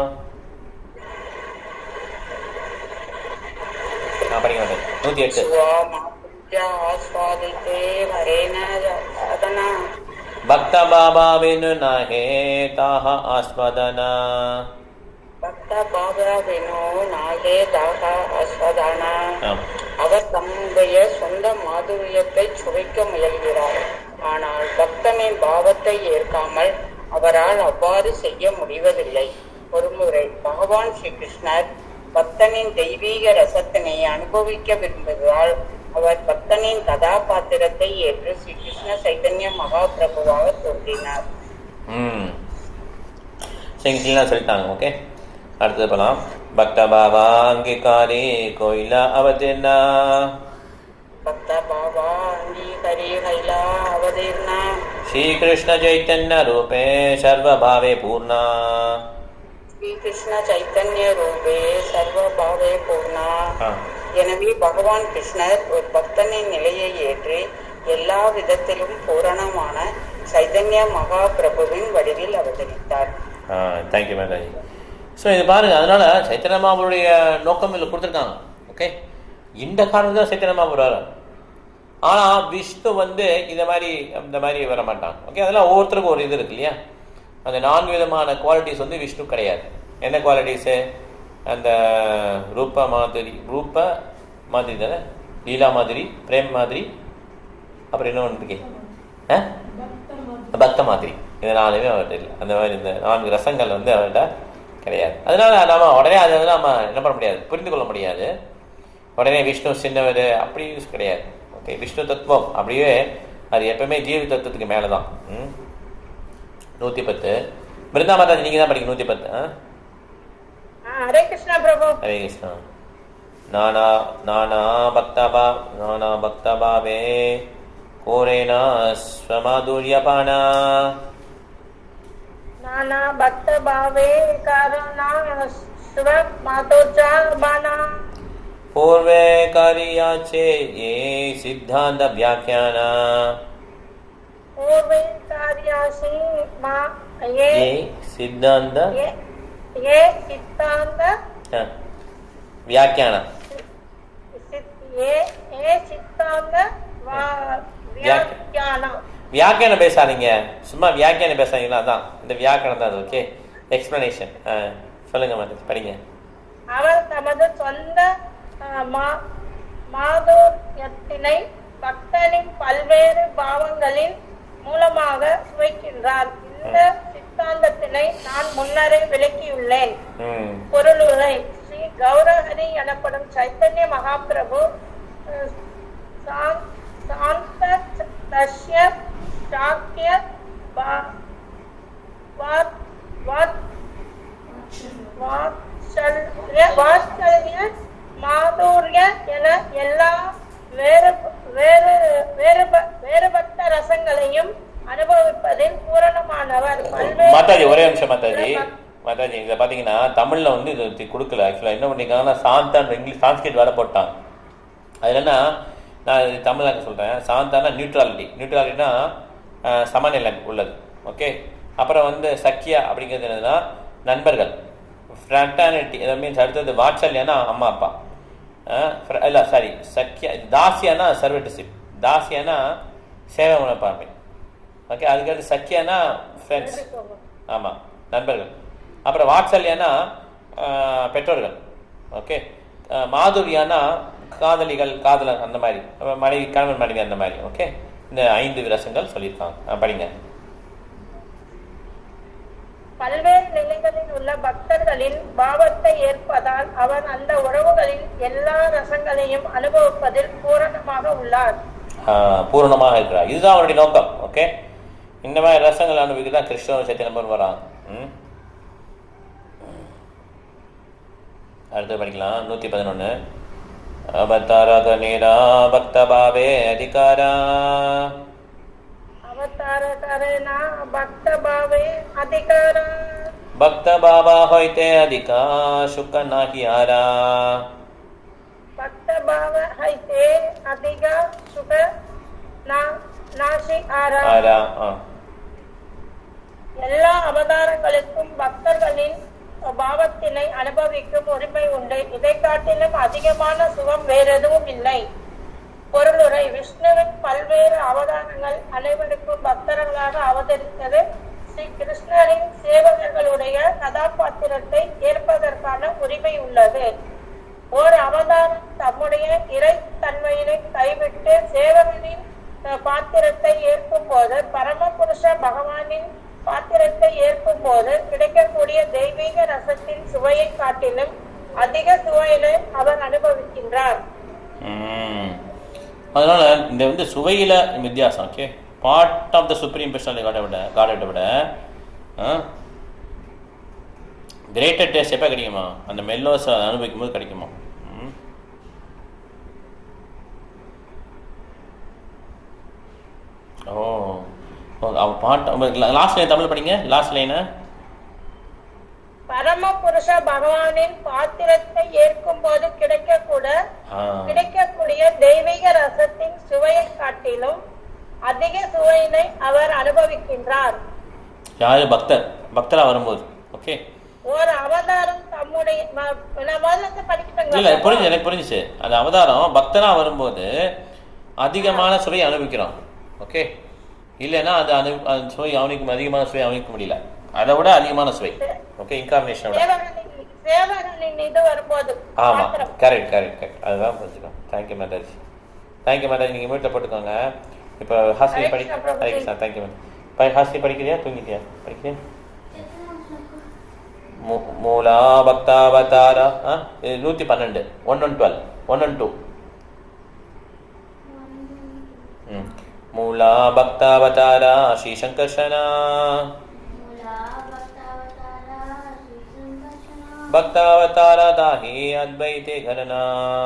A: ஆ, படிங்க மாட்டேன் நூத்தி எட்டு
G: சுவா மாதுர்ய ஆஸ்வாதித்தே ஹரேன சாதனா
A: ಭಕ್ತ ಬಾಬಾವಿನು ನಹೇ ತಾಹ ಆಸ್ಪದನ
G: பக்த பாபா வினோ நாகே தாகா அஸ்வதானா அவர் தம்முடைய சொந்த மாதுரியத்தை சுவைக்க முயல்கிறார் ஆனால் பக்தனின் பாவத்தை ஏற்காமல் அவரால் அவ்வாறு செய்ய முடிவதில்லை ஒருமுறை பகவான் ஸ்ரீ கிருஷ்ணர் பக்தனின் தெய்வீக ரசத்தினை அனுபவிக்க விரும்புவதால் அவர் பக்தனின் கதாபாத்திரத்தை ஏற்று ஸ்ரீ கிருஷ்ண சைதன்ய மகாபிரபுவாக தோன்றினார்
A: ம் சரி கிளீனாக சொல்லிட்டாங்க ஓகே அடுத்தது போகலாம் பக்த பாபா அங்கீகாரி கோயிலா அவதிர்னா
G: பக்த பாபா அங்கீகரி கைலா அவதீர்ணா
A: ஸ்ரீகிருஷ்ண சைத்தன்ய ரூபே சர்வபாவே பூர்ணா
G: ஸ்ரீ கிருஷ்ண சைத்தன்ய ரூபே சர்வ பாவே பூர்ணா
A: ஆ.
G: எனவே பகவான் கிருஷ்ணர் ஒரு பக்தனின் நிலையை ஏற்று எல்லா விதத்திலும் பூரணமான சைதன்ய மகாபிரபுவின் வடிவில் அவதரித்தார்
A: ஆ தேங்க்யூ மேதாஜி ஸோ இது பாருங்க அதனால சைத்தன்ய மாபுருடைய நோக்கம் இதில் கொடுத்துருக்காங்க ஓகே இந்த காரணம் தான் சைத்தன்ய மாபுரம் ஆனா விஷ்ணு வந்து இந்த மாதிரி இந்த மாதிரி வர மாட்டான் ஓகே அதெல்லாம் ஒவ்வொருத்தருக்கும் ஒரு இது இருக்கு இல்லையா அந்த நான்கு விதமான குவாலிட்டிஸ் வந்து விஷ்ணு கிடையாது என்ன குவாலிட்டிஸு அந்த ரூப மாதிரி ரூப மாதிரி தானே லீலா மாதிரி பிரேம் மாதிரி அப்புறம் என்ன ஒன்று இருக்கே ஆ? பக்த மாதிரி இந்த நாலுமே அவர்கிட்ட இல்லை அந்த மாதிரி இந்த நான்கு ரசங்கள் வந்து அவர்கிட்ட கிடையாது அதனால நாம உடனே அதை வந்து நம்ம என்ன பண்ண முடியாது புரிந்து கொள்ள முடியாது உடனே விஷ்ணு சின்னவர் அப்படி கிடையாது ஓகே விஷ்ணு தத்துவம் அப்படியே அது எப்பவுமே ஜீவி தத்துவத்துக்கு மேலே தான் ம் நூற்றி பத்து மிருந்தா மாதாஜி நீங்கள் தான் படிக்க நூற்றி பத்து ஆ
D: ஆ, ஹரே கிருஷ்ணா பிரபு
A: ஹரே கிருஷ்ணா நானா நானா பக்தபா நானா பக்தபாவே கோரேனா ஸ்வமாதுரியபானா
D: நானா பக்த பாவே காரணா ஸ்வ மாதோச்சா பானா
A: पूर्वे कार्याचे ये सिद्धांत व्याख्यान
D: पूर्वे कार्यासी मा ये
A: ये सिद्धांत
D: ये ये सिद्धांत
A: हाँ, व्याख्यान
D: सिद्ध- ये ये सिद्धांत वा- व्याख्याனம்
A: வியாக்கியானம் பேசாதீங்க சும்மா வியாக்கியானம் பேசாதீங்களா அதான் இந்த வியாக்கியானம் தான் அது ஓகே எக்ஸ்பிளனேஷன் சொல்லுங்க மாட்டேன் படிங்க
D: அவர் தமது சொந்த அஹ், மா- மாதுரியத்தினை பக்தனின் பல்வேறு பாவங்களின் மூலமாக சுவைக்கின்றார் இந்த சித்தாந்தத்தினை நான் முன்னரே விளக்கியுள்ளேன்
A: ம்
D: பொருளுரை ஸ்ரீ கௌரஹரி எனப்படும் சைத்தன்ய மகாபிரபு அஹ், சாந்- சாந்த தஸ்ய சாக்கிய வா- வா- வா- வாத்சல்ய வாத்சல்ய மாதுரிய என எல்லா வேறு வேறு வேறுப- வேறுபட்ட ரசங்களையும் அனுபவிப்பதில் பூரணமானவர் பல்வேறு
A: மாதாஜி ஒரே நிமிஷம் மாதாஜி மாதாஜி இதை பார்த்தீங்கன்னா தமிழில் வந்து இது தி- கொடுக்கல ஆக்சுவலாக என்ன பண்ணியிருக்காங்கன்னா சாந்தான் இங்கிலீஷ் சான்ஸ்கிரிட் வேலை போட்டான் அது என்னன்னா நான் இது தமிழாக சொல்கிறேன் சாந்தானா நியூட்ராலிட்டி நியூட்ராலிட்டினா சமநிலை உள்ளது ஓகே அப்புறம் வந்து சக்கியா அப்படிங்கிறது என்னதுன்னா நண்பர்கள் ஃப்ரட்டானிட்டி இதை மீன்ஸ் அடுத்தது வாட்சல்யானா அம்மா அப்பா இல்லை சாரி சக்கியா தாசியானா சர்வட்டிஷிப் தாசியானா சேவை மனப்பான்மை ஓகே அதுக்கடுத்து சக்கியானா ஃப்ரெண்ட்ஸ் ஆமாம் நண்பர்கள் அப்புறம் வாட்சல்யானா ஆஹ், பெற்றோர்கள் ஓகே ஆஹ், மாதுரியானா காதலிகள் காதலர் அந்த மாதிரி அப்புறம் மனைவி கணவன் மனைவி அந்த மாதிரி ஓகே இந்த ஐந்து ரசங்கள் சொல்லியிருக்காங்க ஆஹ், படிங்க
D: பல்வேறு நிலைகளில் உள்ள பக்தர்களின் பாவத்தை ஏற்பதால் அவர் அந்த உறவுகளின் எல்லா ரசங்களையும் அனுபவிப்பதில் பூரணமாக உள்ளார்
A: ஆஹ், பூரணமாக இருக்கிறார் இதுதான் அவருடைய நோக்கம் ஓகே இந்த மாதிரி ரசங்கள் அனுபவிக்க தான் கிருஷ்ண சத்தியநம்பர் வராங்க ம் அடுத்து படிக்கலாம் நூற்றி பதினொன்று அவதாரக நீரா பக்த பாவே அதிகாரா
D: ಅವತಾರಕರಣ ಭಕ್ತ ಭಾವೆ ಅಧಿಕಾರ
A: ಭಕ್ತ ಬಾಬಾ ಹೋಯ್ತೆ ಅಧಿಕ ಶುಕ ನಾಹಿಯಾರ
D: ಭಕ್ತ ಭಾವ ಐತೆ ಅಧಿಕ ಸುಖ ನಾ- ನಾಶಿ ಆರ
A: ಆರ ಆ.
D: எல்லா அவதாரங்களுக்கும் பக்தர்களின் பாவத்தினை அனுபவிக்கும் உரிமை உண்டு இதை காட்டிலும் அதிகமான சுகம் வேறெதுவும் இல்லை பொருளுரை விஷ்ணுவின் பல்வேறு அவதாரங்கள் அனைவருக்கும் பக்தர்களாக அவதரித்தது ஸ்ரீ கிருஷ்ணரின் சேவகர்களுடைய கதாபாத்திரத்தை ஏற்பதற்கான உரிமை உள்ளது ஓர் அவதாரம் தம்முடைய இறைத்தன்மையினை கைவிட்டு சேவகனின் அஹ், பாத்திரத்தை ஏற்கும் போது பரமபுருஷ பகவானின் பாத்திரத்தை ஏற்கும் போது கிடைக்கக்கூடிய தெய்வீக ரசத்தின் சுவையை காட்டிலும் அதிக சுவையினை அவர் அனுபவிக்கின்றார்
A: ம். அதனால இந்த வந்து சுவையில வித்தியாசம் okay part of the supreme personality காடை விட காடை விட கிரேட்டர் டேஸ்ட் எப்போ கிடைக்குமா அந்த மெல்லோஸ் அனுபவிக்கும் போது கிடைக்குமா ம். ஓ ஓ, அவ பாட்டு லாஸ்ட் லைன் தமிழ் படிங்க லாஸ்ட் லைனு
D: பரமபுருஷ பகவானின் பாத்திரத்தை ஏற்கும் போது கிடைக்கக்கூட கிடைக்கக்கூடிய தெய்வீக ரசத்தின் சுவையை காட்டிலும் அதிக சுவையினை அவர் அனுபவிக்கின்றார்
A: யாரு பக்தர் பக்தரா வரும்போது ஓகே
D: ஒரு அவதாரம் தம்முடைய ம- நான் முதல்ல இருந்து
A: இல்ல
D: படிக்கட்டுங்களா
A: புரிஞ்சு எனக்கு புரிஞ்சுச்சு அந்த அவதாரம் பக்தரா வரும்போது அதிகமான சுவையை அனுபவிக்கிறான் ஓகே இல்லைன்னா அது அனு அந்த சுவை அவனுக்கு அதிகமான சுவை அவனுக்க முடியல அதை விட அதிகமான சுவை ஓகே இன்கார்னேஷனை விட
D: சேவகனின் சேவகனின் இது வரும்போது
A: ஆமா
D: பாத்திரம்.
A: கரெக்ட் கரெக்ட் கரெக்ட் அதுதான் புரிஞ்சுக்கணும் தேங்க்யூ மாதாஜி தேங்க்யூ மாதாஜி நீங்கள் வீட்டில் போட்டுக்கோங்க இப்போ ஹாஸ்னி படி
D: ஹரே கிருஷ்ணா,
A: ஹரே கிருஷ்ணா தேங்க்யூ மேம் ஹாஸ்னி படிக்கிறியா தூங்கிட்டியா படிக்கிறியா மூ- மூலா பக்தாவதாரா ஆ இது நூற்றி பன்னெண்டு one one twelve one one two ம் மூலா பக்தாவதாரா ஸ்ரீ சங்கர்ஷனா பக்தாவதாரா தாஹி அத்வைதே கணனா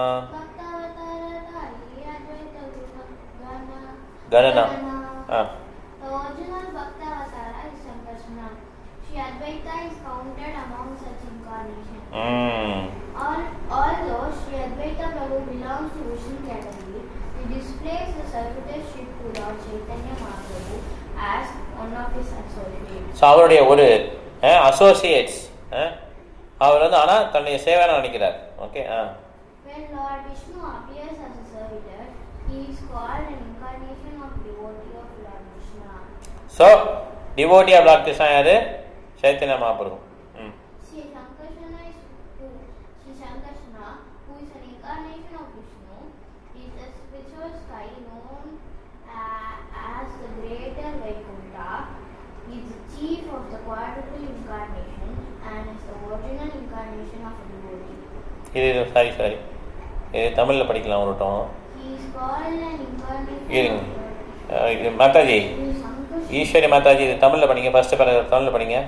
A: கணனா ஆ
E: The original Bhaktavatara is Sankarsana. Sri Advaita is counted among such incarnations.
A: ம்
E: Al- Although Sri Advaita Prabhu belongs to Vishnu category, he displays the servitorship to Lord Chaitanya Mahaprabhu as one of his associates.
A: So அவருடைய ஒரு associates அவர் வந்து ஆனால் தன்னுடைய சேவனை நினைக்கிறார் ஓகே ஆ
E: When Lord Vishnu appears as a servitor, he is called an incarnation of devotee of Lord Krishna.
A: So devotee of Lord Krishna யாரு சைத்தன்ய மகாபிரபு ம்
E: Sri Sankarsana is who? Sri Sankarsana, who is an incarnation of Vishnu, is a spiritual sky known uh, as the Greater Vaikuntha, is the chief of the quadruple incarnation and is the original incarnation of a devotee.
A: இது sorry sorry இது தமிழில் படிக்கலாம் ஒரு வட்டம்
E: He is called an incarnation
A: இருங்க
E: of
A: அஹ் இது Mataji
E: Sri Sankarsana.
A: Eswari Mataji இது தமிழில் படிங்க ஃபர்ஸ்ட் பேராகிராஃப் தமிழில் படிங்க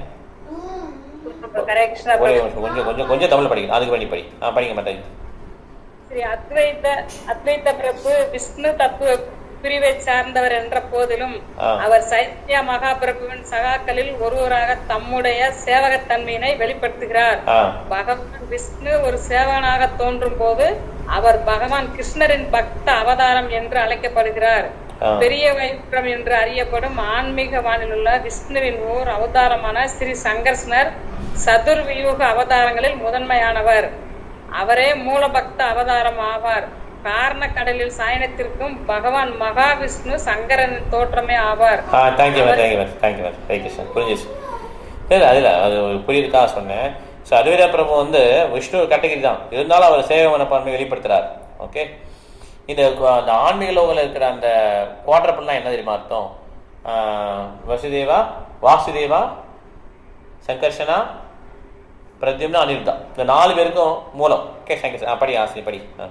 B: ஹரே கிருஷ்ணா
A: ஒரே ஒரு நிமிஷம் கொஞ்சம் கொஞ்சம் கொஞ்சம் தமிழ் படிக்கணும் அதுக்கு வேண்டி படி ஆ படிங்க மாதாஜி
B: ஸ்ரீ அத்வைத அத்வைத பிரபு விஷ்ணு தத்துவ பிரிவை சார்ந்தவர் என்ற போதிலும்
A: ஆ.
B: அவர் சைத்ய மகாபிரபுவின் சகாக்களில் ஒருவராக தம்முடைய சேவகத்தன்மையினை வெளிப்படுத்துகிறார்
A: ஆ
B: பகவான் விஷ்ணு ஒரு சேவகனாக தோன்றும் போது அவர் பகவான் கிருஷ்ணரின் பக்த அவதாரம் என்று அழைக்கப்படுகிறார்
A: ஆ.
B: பெரிய வைகுண்டம் என்று அறியப்படும் ஆன்மீக வானிலுள்ள விஷ்ணுவின் ஓர் அவதாரமான ஸ்ரீ சங்கர்ஷ்ணர் சதுர்வியூக அவதாரங்களில் முதன்மையானவர் அவரே மூலபக்த அவதாரம் ஆவார் காரண கடலில் சாயனத்திற்கும் பகவான் மகாவிஷ்ணு சங்கரனின் தோற்றமே ஆவார்
A: ஆ thank you ma'am thank you ma'am thank you ma'am Hare Krishnan புரிஞ்சிச்சு இல்லை அதில் அது ஒரு புரியுதுக்காக சொன்னேன் ஸோ அத்வைத பிரபு வந்து விஷ்ணு கேட்டகரி தான் இருந்தாலும் அவர் சேவை மனப்பான்மை வெளிப்படுத்துறார் ஓகே இந்த கு- அந்த ஆன்மீக லோகில் இருக்கிற அந்த குவாட்ரப்பிள்லாம் என்ன தெரியுமா அர்த்தம் ஆ, வசுதேவா வாசுதேவா சங்கர்ஷனா பிரத்யும்னா அனிருத்தா இந்த நாலு பேருக்கும் மூலம் ஓகே சங்கர் ஆ, படி ஆசிரி படி ஆ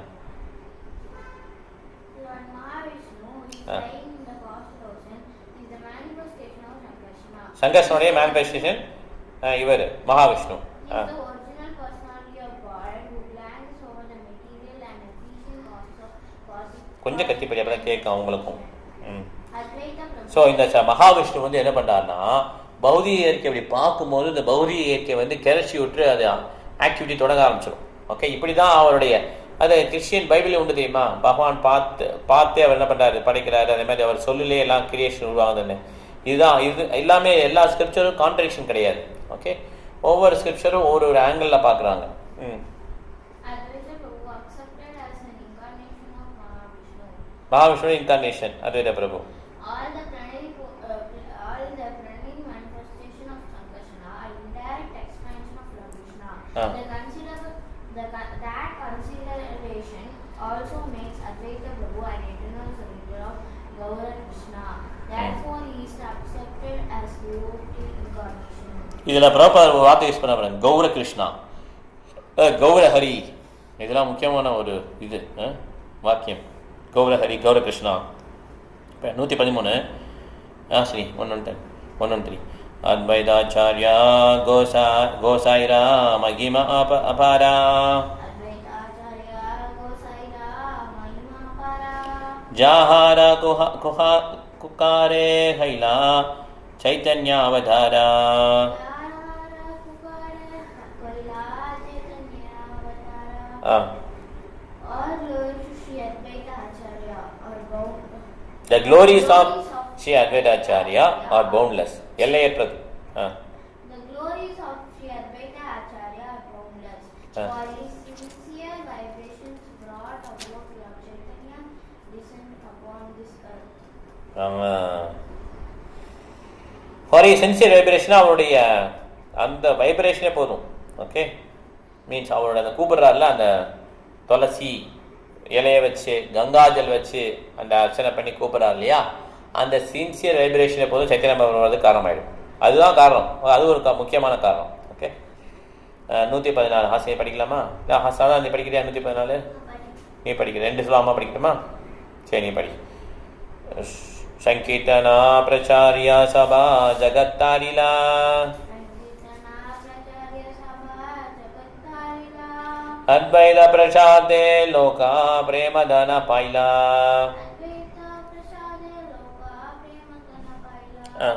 E: Lord Mahavishnu is
A: Ah.
E: lying in the vast ocean is the manifestation of Sankarsana.
A: சங்கர்ஷனுடைய மேனிஃபெஸ்டேஷன் இவர் Mahavishnu
E: He
A: ah
E: is the original personality of God who glances over the material and efficient causes of cosmic
A: கொஞ்சம் கத்திப்படி அப்பதான் கேட்கும் அவங்களுக்கும் ம்
E: Advaita Prabhu.
A: So இந்த ச- மகாவிஷ்ணு வந்து என்ன பண்றாருன்னா பௌதிக இயற்கை அப்படி பார்க்கும்போது இந்த பௌதிக இயற்கை வந்து கிளர்ச்சி விட்டு அது ஆக்டிவிட்டி தொடங்க ஆரம்பிச்சிடும் ஓகே இப்படி தான் அவருடைய அது கிறிஸ்டியன் பைபிளே உண்டு தெரியுமா பகவான் பார்த்து பார்த்தே அவர் என்ன பண்றாரு படைக்கிறாரு அதே மாதிரி அவர் சொல்லிலே எல்லாம் கிரியேஷன் உருவாகுதுன்னு இதுதான் இது எல்லாமே எல்லா ஸ்கிரிப்சரும் கான்ட்ரடிக்ஷன் கிடையாது ஓகே ஒவ்வொரு ஸ்கிரிப்சரும் ஒரு ஒரு ஆங்கிளில் பார்க்குறாங்க ம்
E: Advaita Prabhu accepted as an incarnation of Mahavishnu.
A: Mahavishnu incarnation Advaita Prabhu
E: All the pranay, uh, all the pranay manifestation of Sankarsana are indirect expansion of Lord Krishna.
A: Ah.
E: The considerable, the, con- that consideration also makes Advaita Prabhu an eternal surrender of Gaura Krishna. Therefore, he is accepted as devotee incarnation.
A: இதில் proper ஒரு வார்த்தை use பண்ண பாருங்க கௌர கிருஷ்ணா அஹ் கௌர ஹரி இதெல்லாம் முக்கியமான ஒரு இது அஹ், வாக்கியம் கௌர ஹரி கௌர கிருஷ்ணா இப்போ நூற்றி பதிமூணு ஆ சரி one one ten one one three Advaitacharya கோசா கோசாயிரா மகிமா அப அபாரா
E: Advaita Acharya Gosaira Mahima Para.
A: ಜಾಹಾರ ಕುಹ ಕುಹ ಕುಕಾರೆ ಹೈಲಾ ಚೈತನ್ಯಾವಧಾರ
E: Yara Kukara Kaila Chaitanya Avatara.
A: ಆ,
E: All glory to Sri Advaita Acharya or Gaur.
A: The glories of Sri Advaita Acharya are boundless. எல்லையற்றது ஆ.
E: The glories of Sri Advaita Acharya are boundless.
A: Ah.
E: For his sincere vibrations brought about Lord Chaitanya descent upon
A: ஒரே சென்சியர் vibration அவருடைய அந்த வைப்ரேஷனே போதும் okay means அவரோட அந்த கூப்பிடுறாருல அந்த துளசி இலைய வச்சு கங்காஜல் வச்சு அந்த அர்ச்சனை பண்ணி கூப்பிடுறாரு இல்லையா அந்த சின்சியர் வைப்ரேஷனே போதும் சைத்தன்ய பகவான் வர்றது காரணமாயிடும் அதுதான் காரணம் அது ஒரு க- முக்கியமான காரணம் ஓகே நூற்றி பதினாலு ஹாசியை படிக்கலாமா இல்லை ஹாசாதான் நீ படிக்கிறியா நூற்றி பதினாலு நீ படிக்கிற ரெண்டு சொல்லாமா படிக்கட்டுமா சரி நீ படி சங்கீர்த்தனா பிரச்சாரியா சபா ஜகத்தாரிலா அத்வைத பிரசாதே லோகா பிரேமதன பைலா ஆ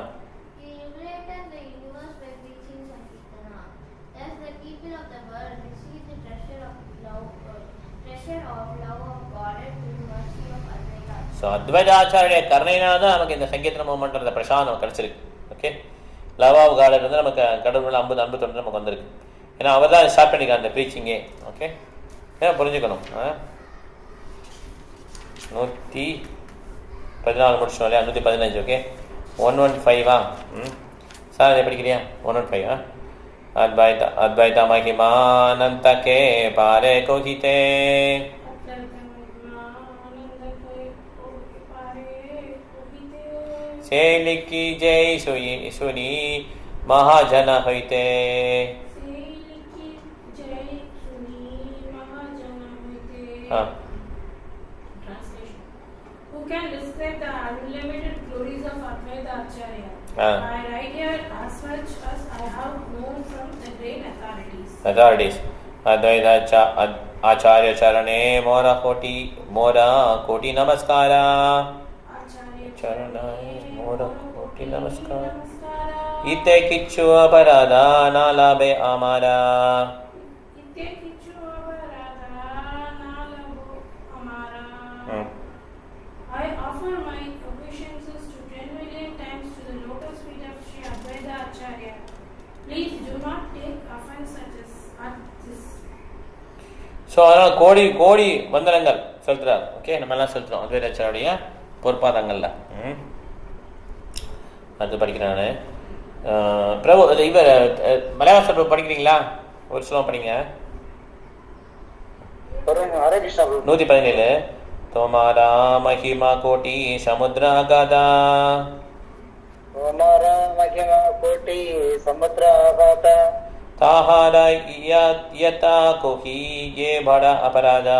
A: ஸோ அத்வைதாச்சாரிய கருணையினால தான் நமக்கு இந்த சங்கீர்த்தன மூமெண்ட் பிரசாதம் கிடைச்சிருக்கு ஓகே லவ் ஆஃப் காடர் வந்து நமக்கு கடவுள் அம்பது அன்பு தொண்டு நமக்கு வந்திருக்கு ஏன்னா அவர் தான் ஸ்டார்ட் பண்ணிக்கலாம் அந்த ப்ரீச்சிங்கே ஓகே ஏன்னா புரிஞ்சுக்கணும் ஆ? நூற்றி பதினாலு முடிச்சோம் இல்லையா நூற்றி பதினஞ்சு ஓகே ஒன் ஒன் ஃபைவா ம் சார் அதை படிக்கிறியா ஒன் ஒன் ஃபைவ் ஆ அத்வைத அத்வைத மகிமானந்தகே பாரே கோஹிதே சேலிக்கு ஜெய் சுயி சுனி மகாஜன ஹைத்தே ஆ
F: Translation. Who can describe the unlimited glories of Advaita Acharya?
A: Ah.
F: I write here as much as I have known from the great authorities.
A: authorities advaita cha ad, acharya charane mora koti mora koti namaskara
F: Acharya
A: Charanaye mora koti namaskara
F: Namaskara.
A: ite kichu aparada na labe amara
F: Ite kichu avarada nalabo amara.
A: Hmm.
F: I offer my obeisances to 10 million times to the lotus feet of Sri Advaita Acharya. Please do not take offense at this. At this.
A: So அதனால் கோடி கோடி வந்தனங்கள் செலுத்துறாரு okay நம்ம எல்லாம் செலுத்துறோம் அத்வைதாச்சாரிய பொற்பாதங்கள்ல ம் அது படிக்கிறேன் நான் பிரபு அது இவர் அஹ், மலையாள பிரபு படிக்கிறீங்களா ஒரு சொல்லம் படிங்க
C: சொல்லுங்க ஹரே கிருஷ்ணா பிரபு.
A: நூற்றி பதினேழு தோமாரா மகிமா கோட்டி சமுத்ரா கதா
C: हमारा महिमा कोटि समुद्र आघात
A: தாஹாரா யதா கோஹி ஏ படா அபராதா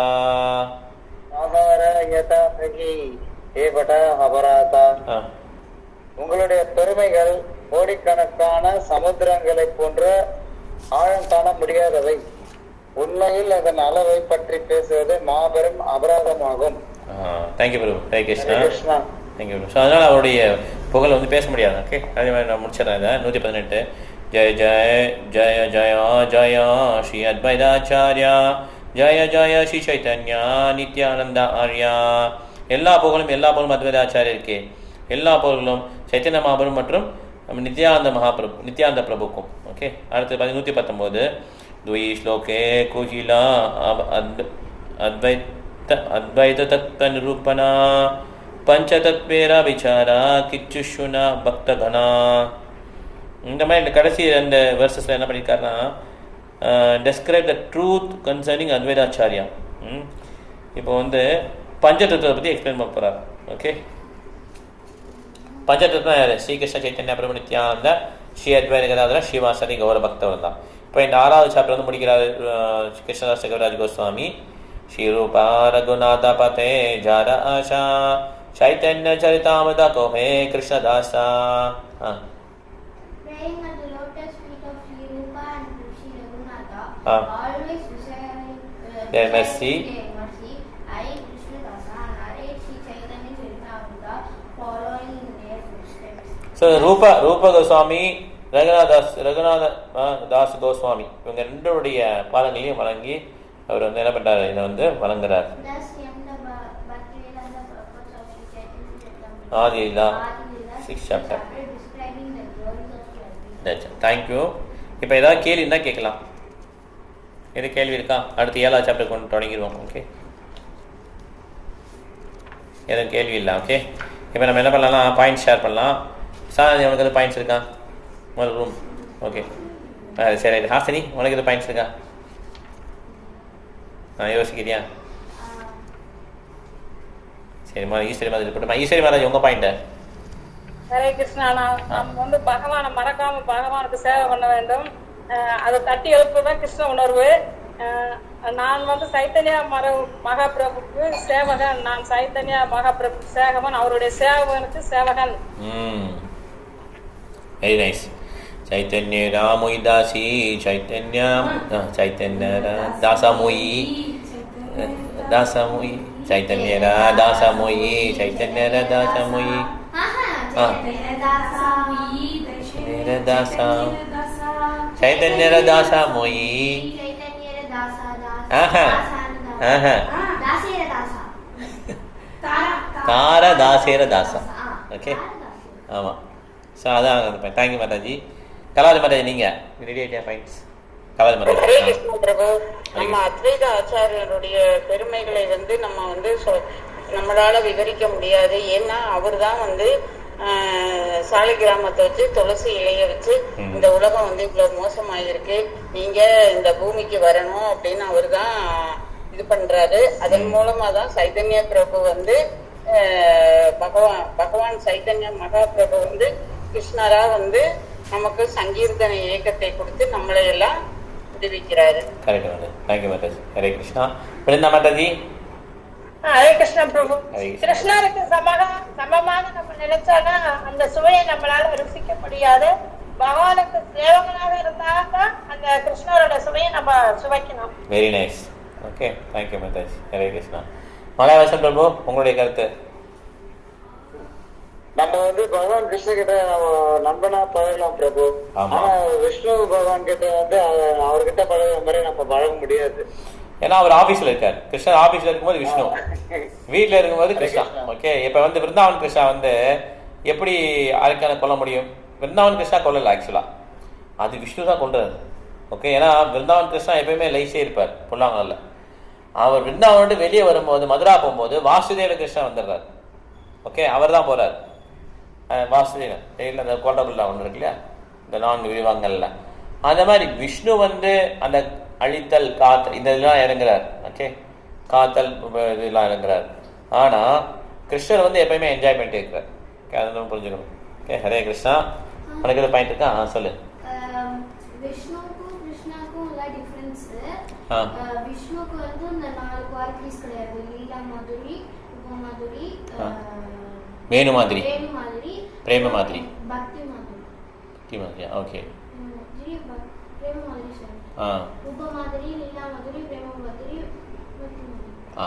C: ஆகார யதா சகி ஏ பட அபராத
A: ஆ
C: உங்களுடைய பெருமைகள் கோடிக்கணக்கான சமுத்திரங்களை போன்ற ஆழம் காண முடியாதவை உண்மையில் அதன் அளவை பற்றி பேசுவது மாபெரும் அபராதமாகும்
A: thank you Prabhu Hare
C: Hare
A: Krishna
C: Krishna
A: thank you so அதனால் அவருடைய புகழ் வந்து பேச முடியாது ஓகே அதே மாதிரி நான் முடிச்சிடறேன் இதை நூற்றி பதினெட்டு ஜெய ஜெய ஜெய ஜயா ஜயா ஸ்ரீ அத்வைதாச்சாரியா ஜெய ஜெய ஸ்ரீ சைத்தன்யா நித்யானந்த ஆர்யா எல்லா புகழும் எல்லா புகழும் அத்வைதாச்சாரியருக்கே எல்லா புகழும் சைத்தன்ய மகாபுரம் மற்றும் நம்ம நித்யானந்த மகாபிரபு நித்யானந்த பிரபுக்கும் ஓகே அடுத்து பதி நூற்றி பத்தொம்போது துயி ஸ்லோகே குஹிலா அப்- அத்- அத்வைத்த அத்வைத தத்துவ நிரூபணா பஞ்சதத்வேரா விசாரா கிச்சுஷுனா பக்தகனா இந்த மாதிரி இந்த கடைசி அந்த வெர்சஸில் என்ன பண்ணியிருக்காருன்னா describe the truth concerning Advaitacharya ம். இப்போ வந்து பஞ்சதத்துவத்தை பற்றி எக்ஸ்பிளைன் பண்ண போகிறார் ஓகே பஞ்சதத்துவம் யாரு ஸ்ரீகிருஷ்ண சைத்தன்ய பிரபு நித்யானந்த ஸ்ரீ அத்வைத கதாதர ஸ்ரீவாசரி கௌர பக்தவர் தான் இப்போ இந்த ஆறாவது சாப்டர் வந்து முடிக்கிறார் அஹ், கிருஷ்ணதாஸ் கவிராஜ் கோஸ்வாமி ஸ்ரீரூபா ரகுநாத பதே ஜார ஆஷா சைத்தன்ய சரிதாமத கோஹே Krishnadasa ah
E: Praying at the lotus feet of Sri Rupa and Sri Raghunatha,
A: Ah.
E: always desiring uh,
A: Their
E: desiring
A: mercy.
E: their mercy, I, Krishna Dasa, narrate Sri Chaitanya Charitamrita, following in their footsteps.
A: So Rupa Rupa Goswami Raghunathdas Raghunatha ஆ, தாஸ் கோஸ்வாமி இவங்க ரெண்டுடைய பாதங்களையும் வழங்கி அவர் வந்து என்ன பண்றாரு இதை வந்து வழங்குறார்
E: Thus came the Bha- Bhaktivedanta purpose of Sri Chaitanya Charitamrita.
A: Adi Leela,
E: Adi Leela,
A: sixth
E: sixth
A: chapter.
E: describing the glories of Sri Advaita.
A: Thank you இப்போ ஏதாவது கேள்வி இருந்தால் கேட்கலாம் எது கேள்வி இருக்கா அடுத்து ஏழாவது சாப்டர் கொண்டு தொடங்கிடுவோம் ஓகே எதுவும் கேள்வி இல்லை ஓகே இப்போ நம்ம என்ன பண்ணலாம் பாயிண்ட்ஸ் ஷேர் பண்ணலாம் சார் உனக்கு எது பாயிண்ட்ஸ் இருக்கா முதல் ரூம் ஓகே சரி ரைட் ஹாசினி உனக்கு எது பாயிண்ட்ஸ் இருக்கா ஆ யோசிக்கிறியா சரிம்மா ஈஸ்வரி மாதிரி போட்டுமா ஈஸ்வரி மகாராஜ் உங்கள் பாயிண்ட்டு
B: ஹரே கிருஷ்ணா நான் நம்ம வந்து பகவானை மறக்காம பகவானுக்கு சேவை பண்ண வேண்டும் அஹ் அதை தட்டி எழுப்புதான் கிருஷ்ண உணர்வு அஹ் நான் வந்து சைத்தன்யா மர மகாபிரபுக்கு சேவகன் நான் சைத்தன்யா மகாபிரபு சேவகன் அவருடைய சேவகனுக்கு சேவகன்
A: ம் வெரி நைஸ் ಚೈತನ್ಯ ರಾಮೋಯಿ ದಾಸಿ ಚೈತನ್ಯ ಆ, ಚೈತನ್ಯ ರಾ- ದಾಸಮೋಯಿ ದಾಸಮೋಯಿ ಚೈತನ್ಯ ರಾ ದಾಸಮೋಯಿ ಚೈತನ್ಯ ರಾ ದಾಸಮೋಯಿ
E: ஆஹா,
A: ஆ.
E: ஜெயதாசாமி,
A: ಚೈತನ್ಯ ದಾಸ ಚೈತನ್ಯ ರಾ ದಾಸಮೋಯಿ
E: ಚೈತನ್ಯರ ದಾಸ, ದಾಸ,
A: ஆஹா.
E: ದಾಸಾನ ದಾಸ.
A: ஆஹா.
E: ದಾಸೇರ ದಾಸ.
F: தாரா
A: தார தாசேர தாசா
E: ஆ,
A: ஓகே
E: தார ದಾಸ.
A: ஆமாம் ஸோ அதான் தேங்க்யூ மாதாஜி கலாவதி மாதாஜி நீங்கள் ரெடி ஆகிட்டியா ஃபைன்ஸ் கலாவதி
G: ஹரே
A: மாதாஜி
G: கிருஷ்ண பிரபு நம்ம அத்வைத ஆச்சாரியருடைய பெருமைகளை வந்து நம்ம வந்து சொ- நம்மளால விவரிக்க முடியாது ஏன்னா அவர்தான் வந்து ஆஹ், சாலை கிராமத்தை வச்சு துளசி இலைய வச்சு
A: ம்.
G: இந்த உலகம் வந்து இவ்வளவு மோசமாயிருக்கு நீங்க இந்த பூமிக்கு வரணும் அப்படின்னு அவர்தான் இது பண்றாரு அதன் மூலமா தான் சைதன்ய பிரபு வந்து ஆஹ், பகவான் பகவான் சைதன்ய மகாபிரபு வந்து கிருஷ்ணரா வந்து நமக்கு சங்கீர்த்தன இயக்கத்தை கொடுத்து நம்மளை எல்லாம் விடுவிக்கிறாரு
A: கரெக்ட் மாதாஜி தேங்க்யூ மாதாஜி ஹரே கிருஷ்ணா பிருந்தா மாதாஜி
D: ஹரே கிருஷ்ண பிரபு
A: ஹரே கிருஷ்ணா.
D: கிருஷ்ணருக்கு சமக சமமாக நம்ம நினைச்சோம்னா அந்த சுவையை நம்மளால ருசிக்க முடியாது பகவானுக்கு சேவகனாக இருந்தாக்க அந்த கிருஷ்ணரோட சுவையை நம்ம சுவைக்கணும்
A: very nice okay thank you Mataji Hare Krishna Malayalam Prabhu உங்களுடைய கருத்து
C: நம்ம வந்து பகவான் கிருஷ்ண கிட்ட நம்ம நண்பனா பழகலாம் பிரபு
A: ஆமா.
C: ஆனா விஷ்ணு பகவான் கிட்ட வந்து அவ- அவர்கிட்ட பழகுற மாதிரி நம்ம பழக முடியாது
A: ஏன்னா அவர் ஆபீஸ்ல இருக்கார் கிருஷ்ணர் ஆபீஸ்ல இருக்கும்போது விஷ்ணு வீட்ல இருக்கும்போது கிருஷ்ணா ஓகே இப்ப வந்து விருந்தாவன் கிருஷ்ணா வந்து எப்படி யாருக்கான கொல்ல முடியும் விருந்தாவன் கிருஷ்ணா கொல்லல ஆக்சுவலா அது விஷ்ணு தான் கொல்றாரு ஓகே ஏன்னா விருந்தாவன் கிருஷ்ணா எப்பயுமே லைஸே இருப்பார் புல்லாங்கல்ல அவர் விருந்தாவன் விட்டு வெளியே வரும்போது மதுரா போகும்போது வாசுதேவ கிருஷ்ணா வந்துடுறாரு ஓகே அவர் தான் போறாரு அஹ் வாசுதேவன் ஜெயிலில் அந்த கோட்டபில்லா ஒன்று இருக்கு இல்லையா இந்த நான்கு விரிவாங்கல்ல அந்த மாதிரி விஷ்ணு வந்து அந்த அழித்தல் காத்தல் இந்த இதெல்லாம் இறங்குறார் ஓகே காத்தல் உப- இதெல்லாம் இறங்குறார் ஆனா கிருஷ்ணர் வந்து எப்பயுமே என்ஜாய் பண்ணிட்டு இருக்கிறார் ஓகே அதை நம்ம புரிஞ்சுக்கணும் ஓகே ஹரே கிருஷ்ணா உனக்கு எது பாயிண்ட் இருக்கா ஆ சொல்லு
E: ஆம், விஷ்ணுவுக்கும் கிருஷ்ணாவுக்கும் உள்ள டிஃபரன்ஸ்
A: ஆ.
E: விஷ்ணுவுக்கு வந்து இந்த நாலு குவாலிட்டிஸ் கிடையாது லீலா மாதுரி உப மாதுரி
A: ஆ.
E: ஆ,
A: வேணு மாதிரி
E: வேணு மாதிரி
A: பிரேம மாதிரி.
E: பக்தி மாதுரி
A: டீ மாதிரியா ஓகே
E: ம், ஜி, பக்- பிரேம மாதிரி sorry.
A: ஆ
E: உப மாதிரி லீலா மாதிரி பிரேம மாதிரி பக்தி மாதிரி
A: ஆ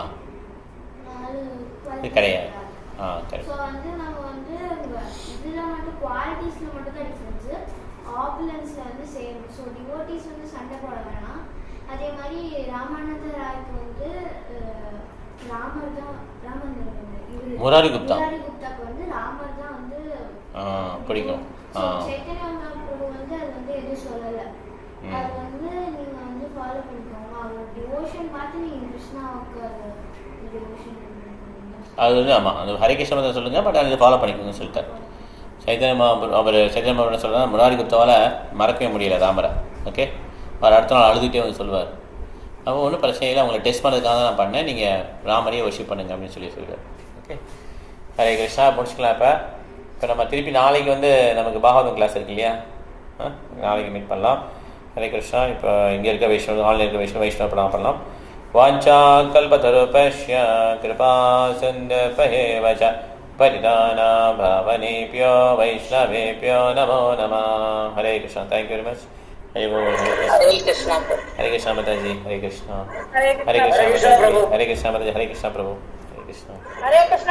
E: நாலு
A: இது
E: qualities
A: கிடையாது
E: கிடையாது.
A: ஆ கரெக்ட்
E: ஸோ வந்து நம்ம வந்து இங்க இதுல மட்டும் குவாலிட்டிஸ்ல மட்டும் தான் டிஃபரன்ஸ் ஆப்புலன்ஸ்ல வந்து சேம் ஸோ டிவோட்டிஸ் வந்து சண்டை போட வேணாம் அதே மாதிரி ராமானந்த ராய்க்கு வந்து அஹ், ராமர் தான் ராமன் இவரு
A: முராரி குப்தா.
E: முராரி குப்தாக்கு வந்து ராமர் தான் வந்து
A: ஆ, பிடிக்கும்.
E: So,
A: ஆ.
E: சைத்தன்ய மகாபிரபு வந்து அது வந்து எதுவும் சொல்லல
A: ம்.
E: அது வந்து நீங்க வந்து ஃபாலோ பண்ணிக்கோங்க அவரோட டிவோஷன் பார்த்து நீங்க கிருஷ்ணாவுக்கு அது டிவோஷன் பண்ணிக்கோங்க
A: அது வந்து ஆமாம் அது ஹரிகிருஷ்ண மதம் சொல்லுங்க பட் அதை ஃபாலோ பண்ணிக்கோங்கன்னு சொல்லிட்டார் சைத்தன்ய மகா- அவர் சைத்தன்ய மகா சொல்கிறார் முராரி குப்தாவால் மறக்கவே முடியல ராமரை ஓகே அவர் அடுத்த நாள் அழுதுகிட்டே வந்து சொல்லுவார் அப்போ ஒன்றும் பிரச்சனை இல்லை உங்களை டெஸ்ட் பண்ணுறதுக்காக தான் நான் பண்ணேன் நீங்கள் ராமரையே ஒர்ஷிப் பண்ணுங்க அப்படின்னு சொல்லி சொல்லுவார் ஓகே ஹரே கிருஷ்ணா முடிச்சுக்கலாம் இப்போ இப்போ நம்ம திருப்பி நாளைக்கு வந்து நமக்கு பாகவதம் கிளாஸ் இருக்கு இல்லையா ஆ? நாளைக்கு மீட் பண்ணலாம் ஹரே கிருஷ்ணா இப்போ இங்கே இருக்க வைஷ்ணவ ஆன்லைன் இருக்க வைஷ்ணவ வைஷ்ணவ படம் பண்ணலாம் வாஞ்சா கல்பதருபஷ்ய கிருபா சிந்தபேவ ச परिदाना भावनेभ्यो वैष्णवेभ्यो नमो नमः Hare Krishna thank you very much Hare बोल हरे कृष्णा
G: ஹரே கிருஷ்ணா பிரபு
A: हरे कृष्णा माता जी हरे कृष्णा
D: ஹரே
A: हरे
D: கிருஷ்ணா
A: कृष्णा
C: हरे कृष्णा
A: माता जी
C: प्रभु।
A: हरे कृष्णा माता जी हरे कृष्णा प्रभु हरे कृष्णा
D: ஹரே கிருஷ்ணா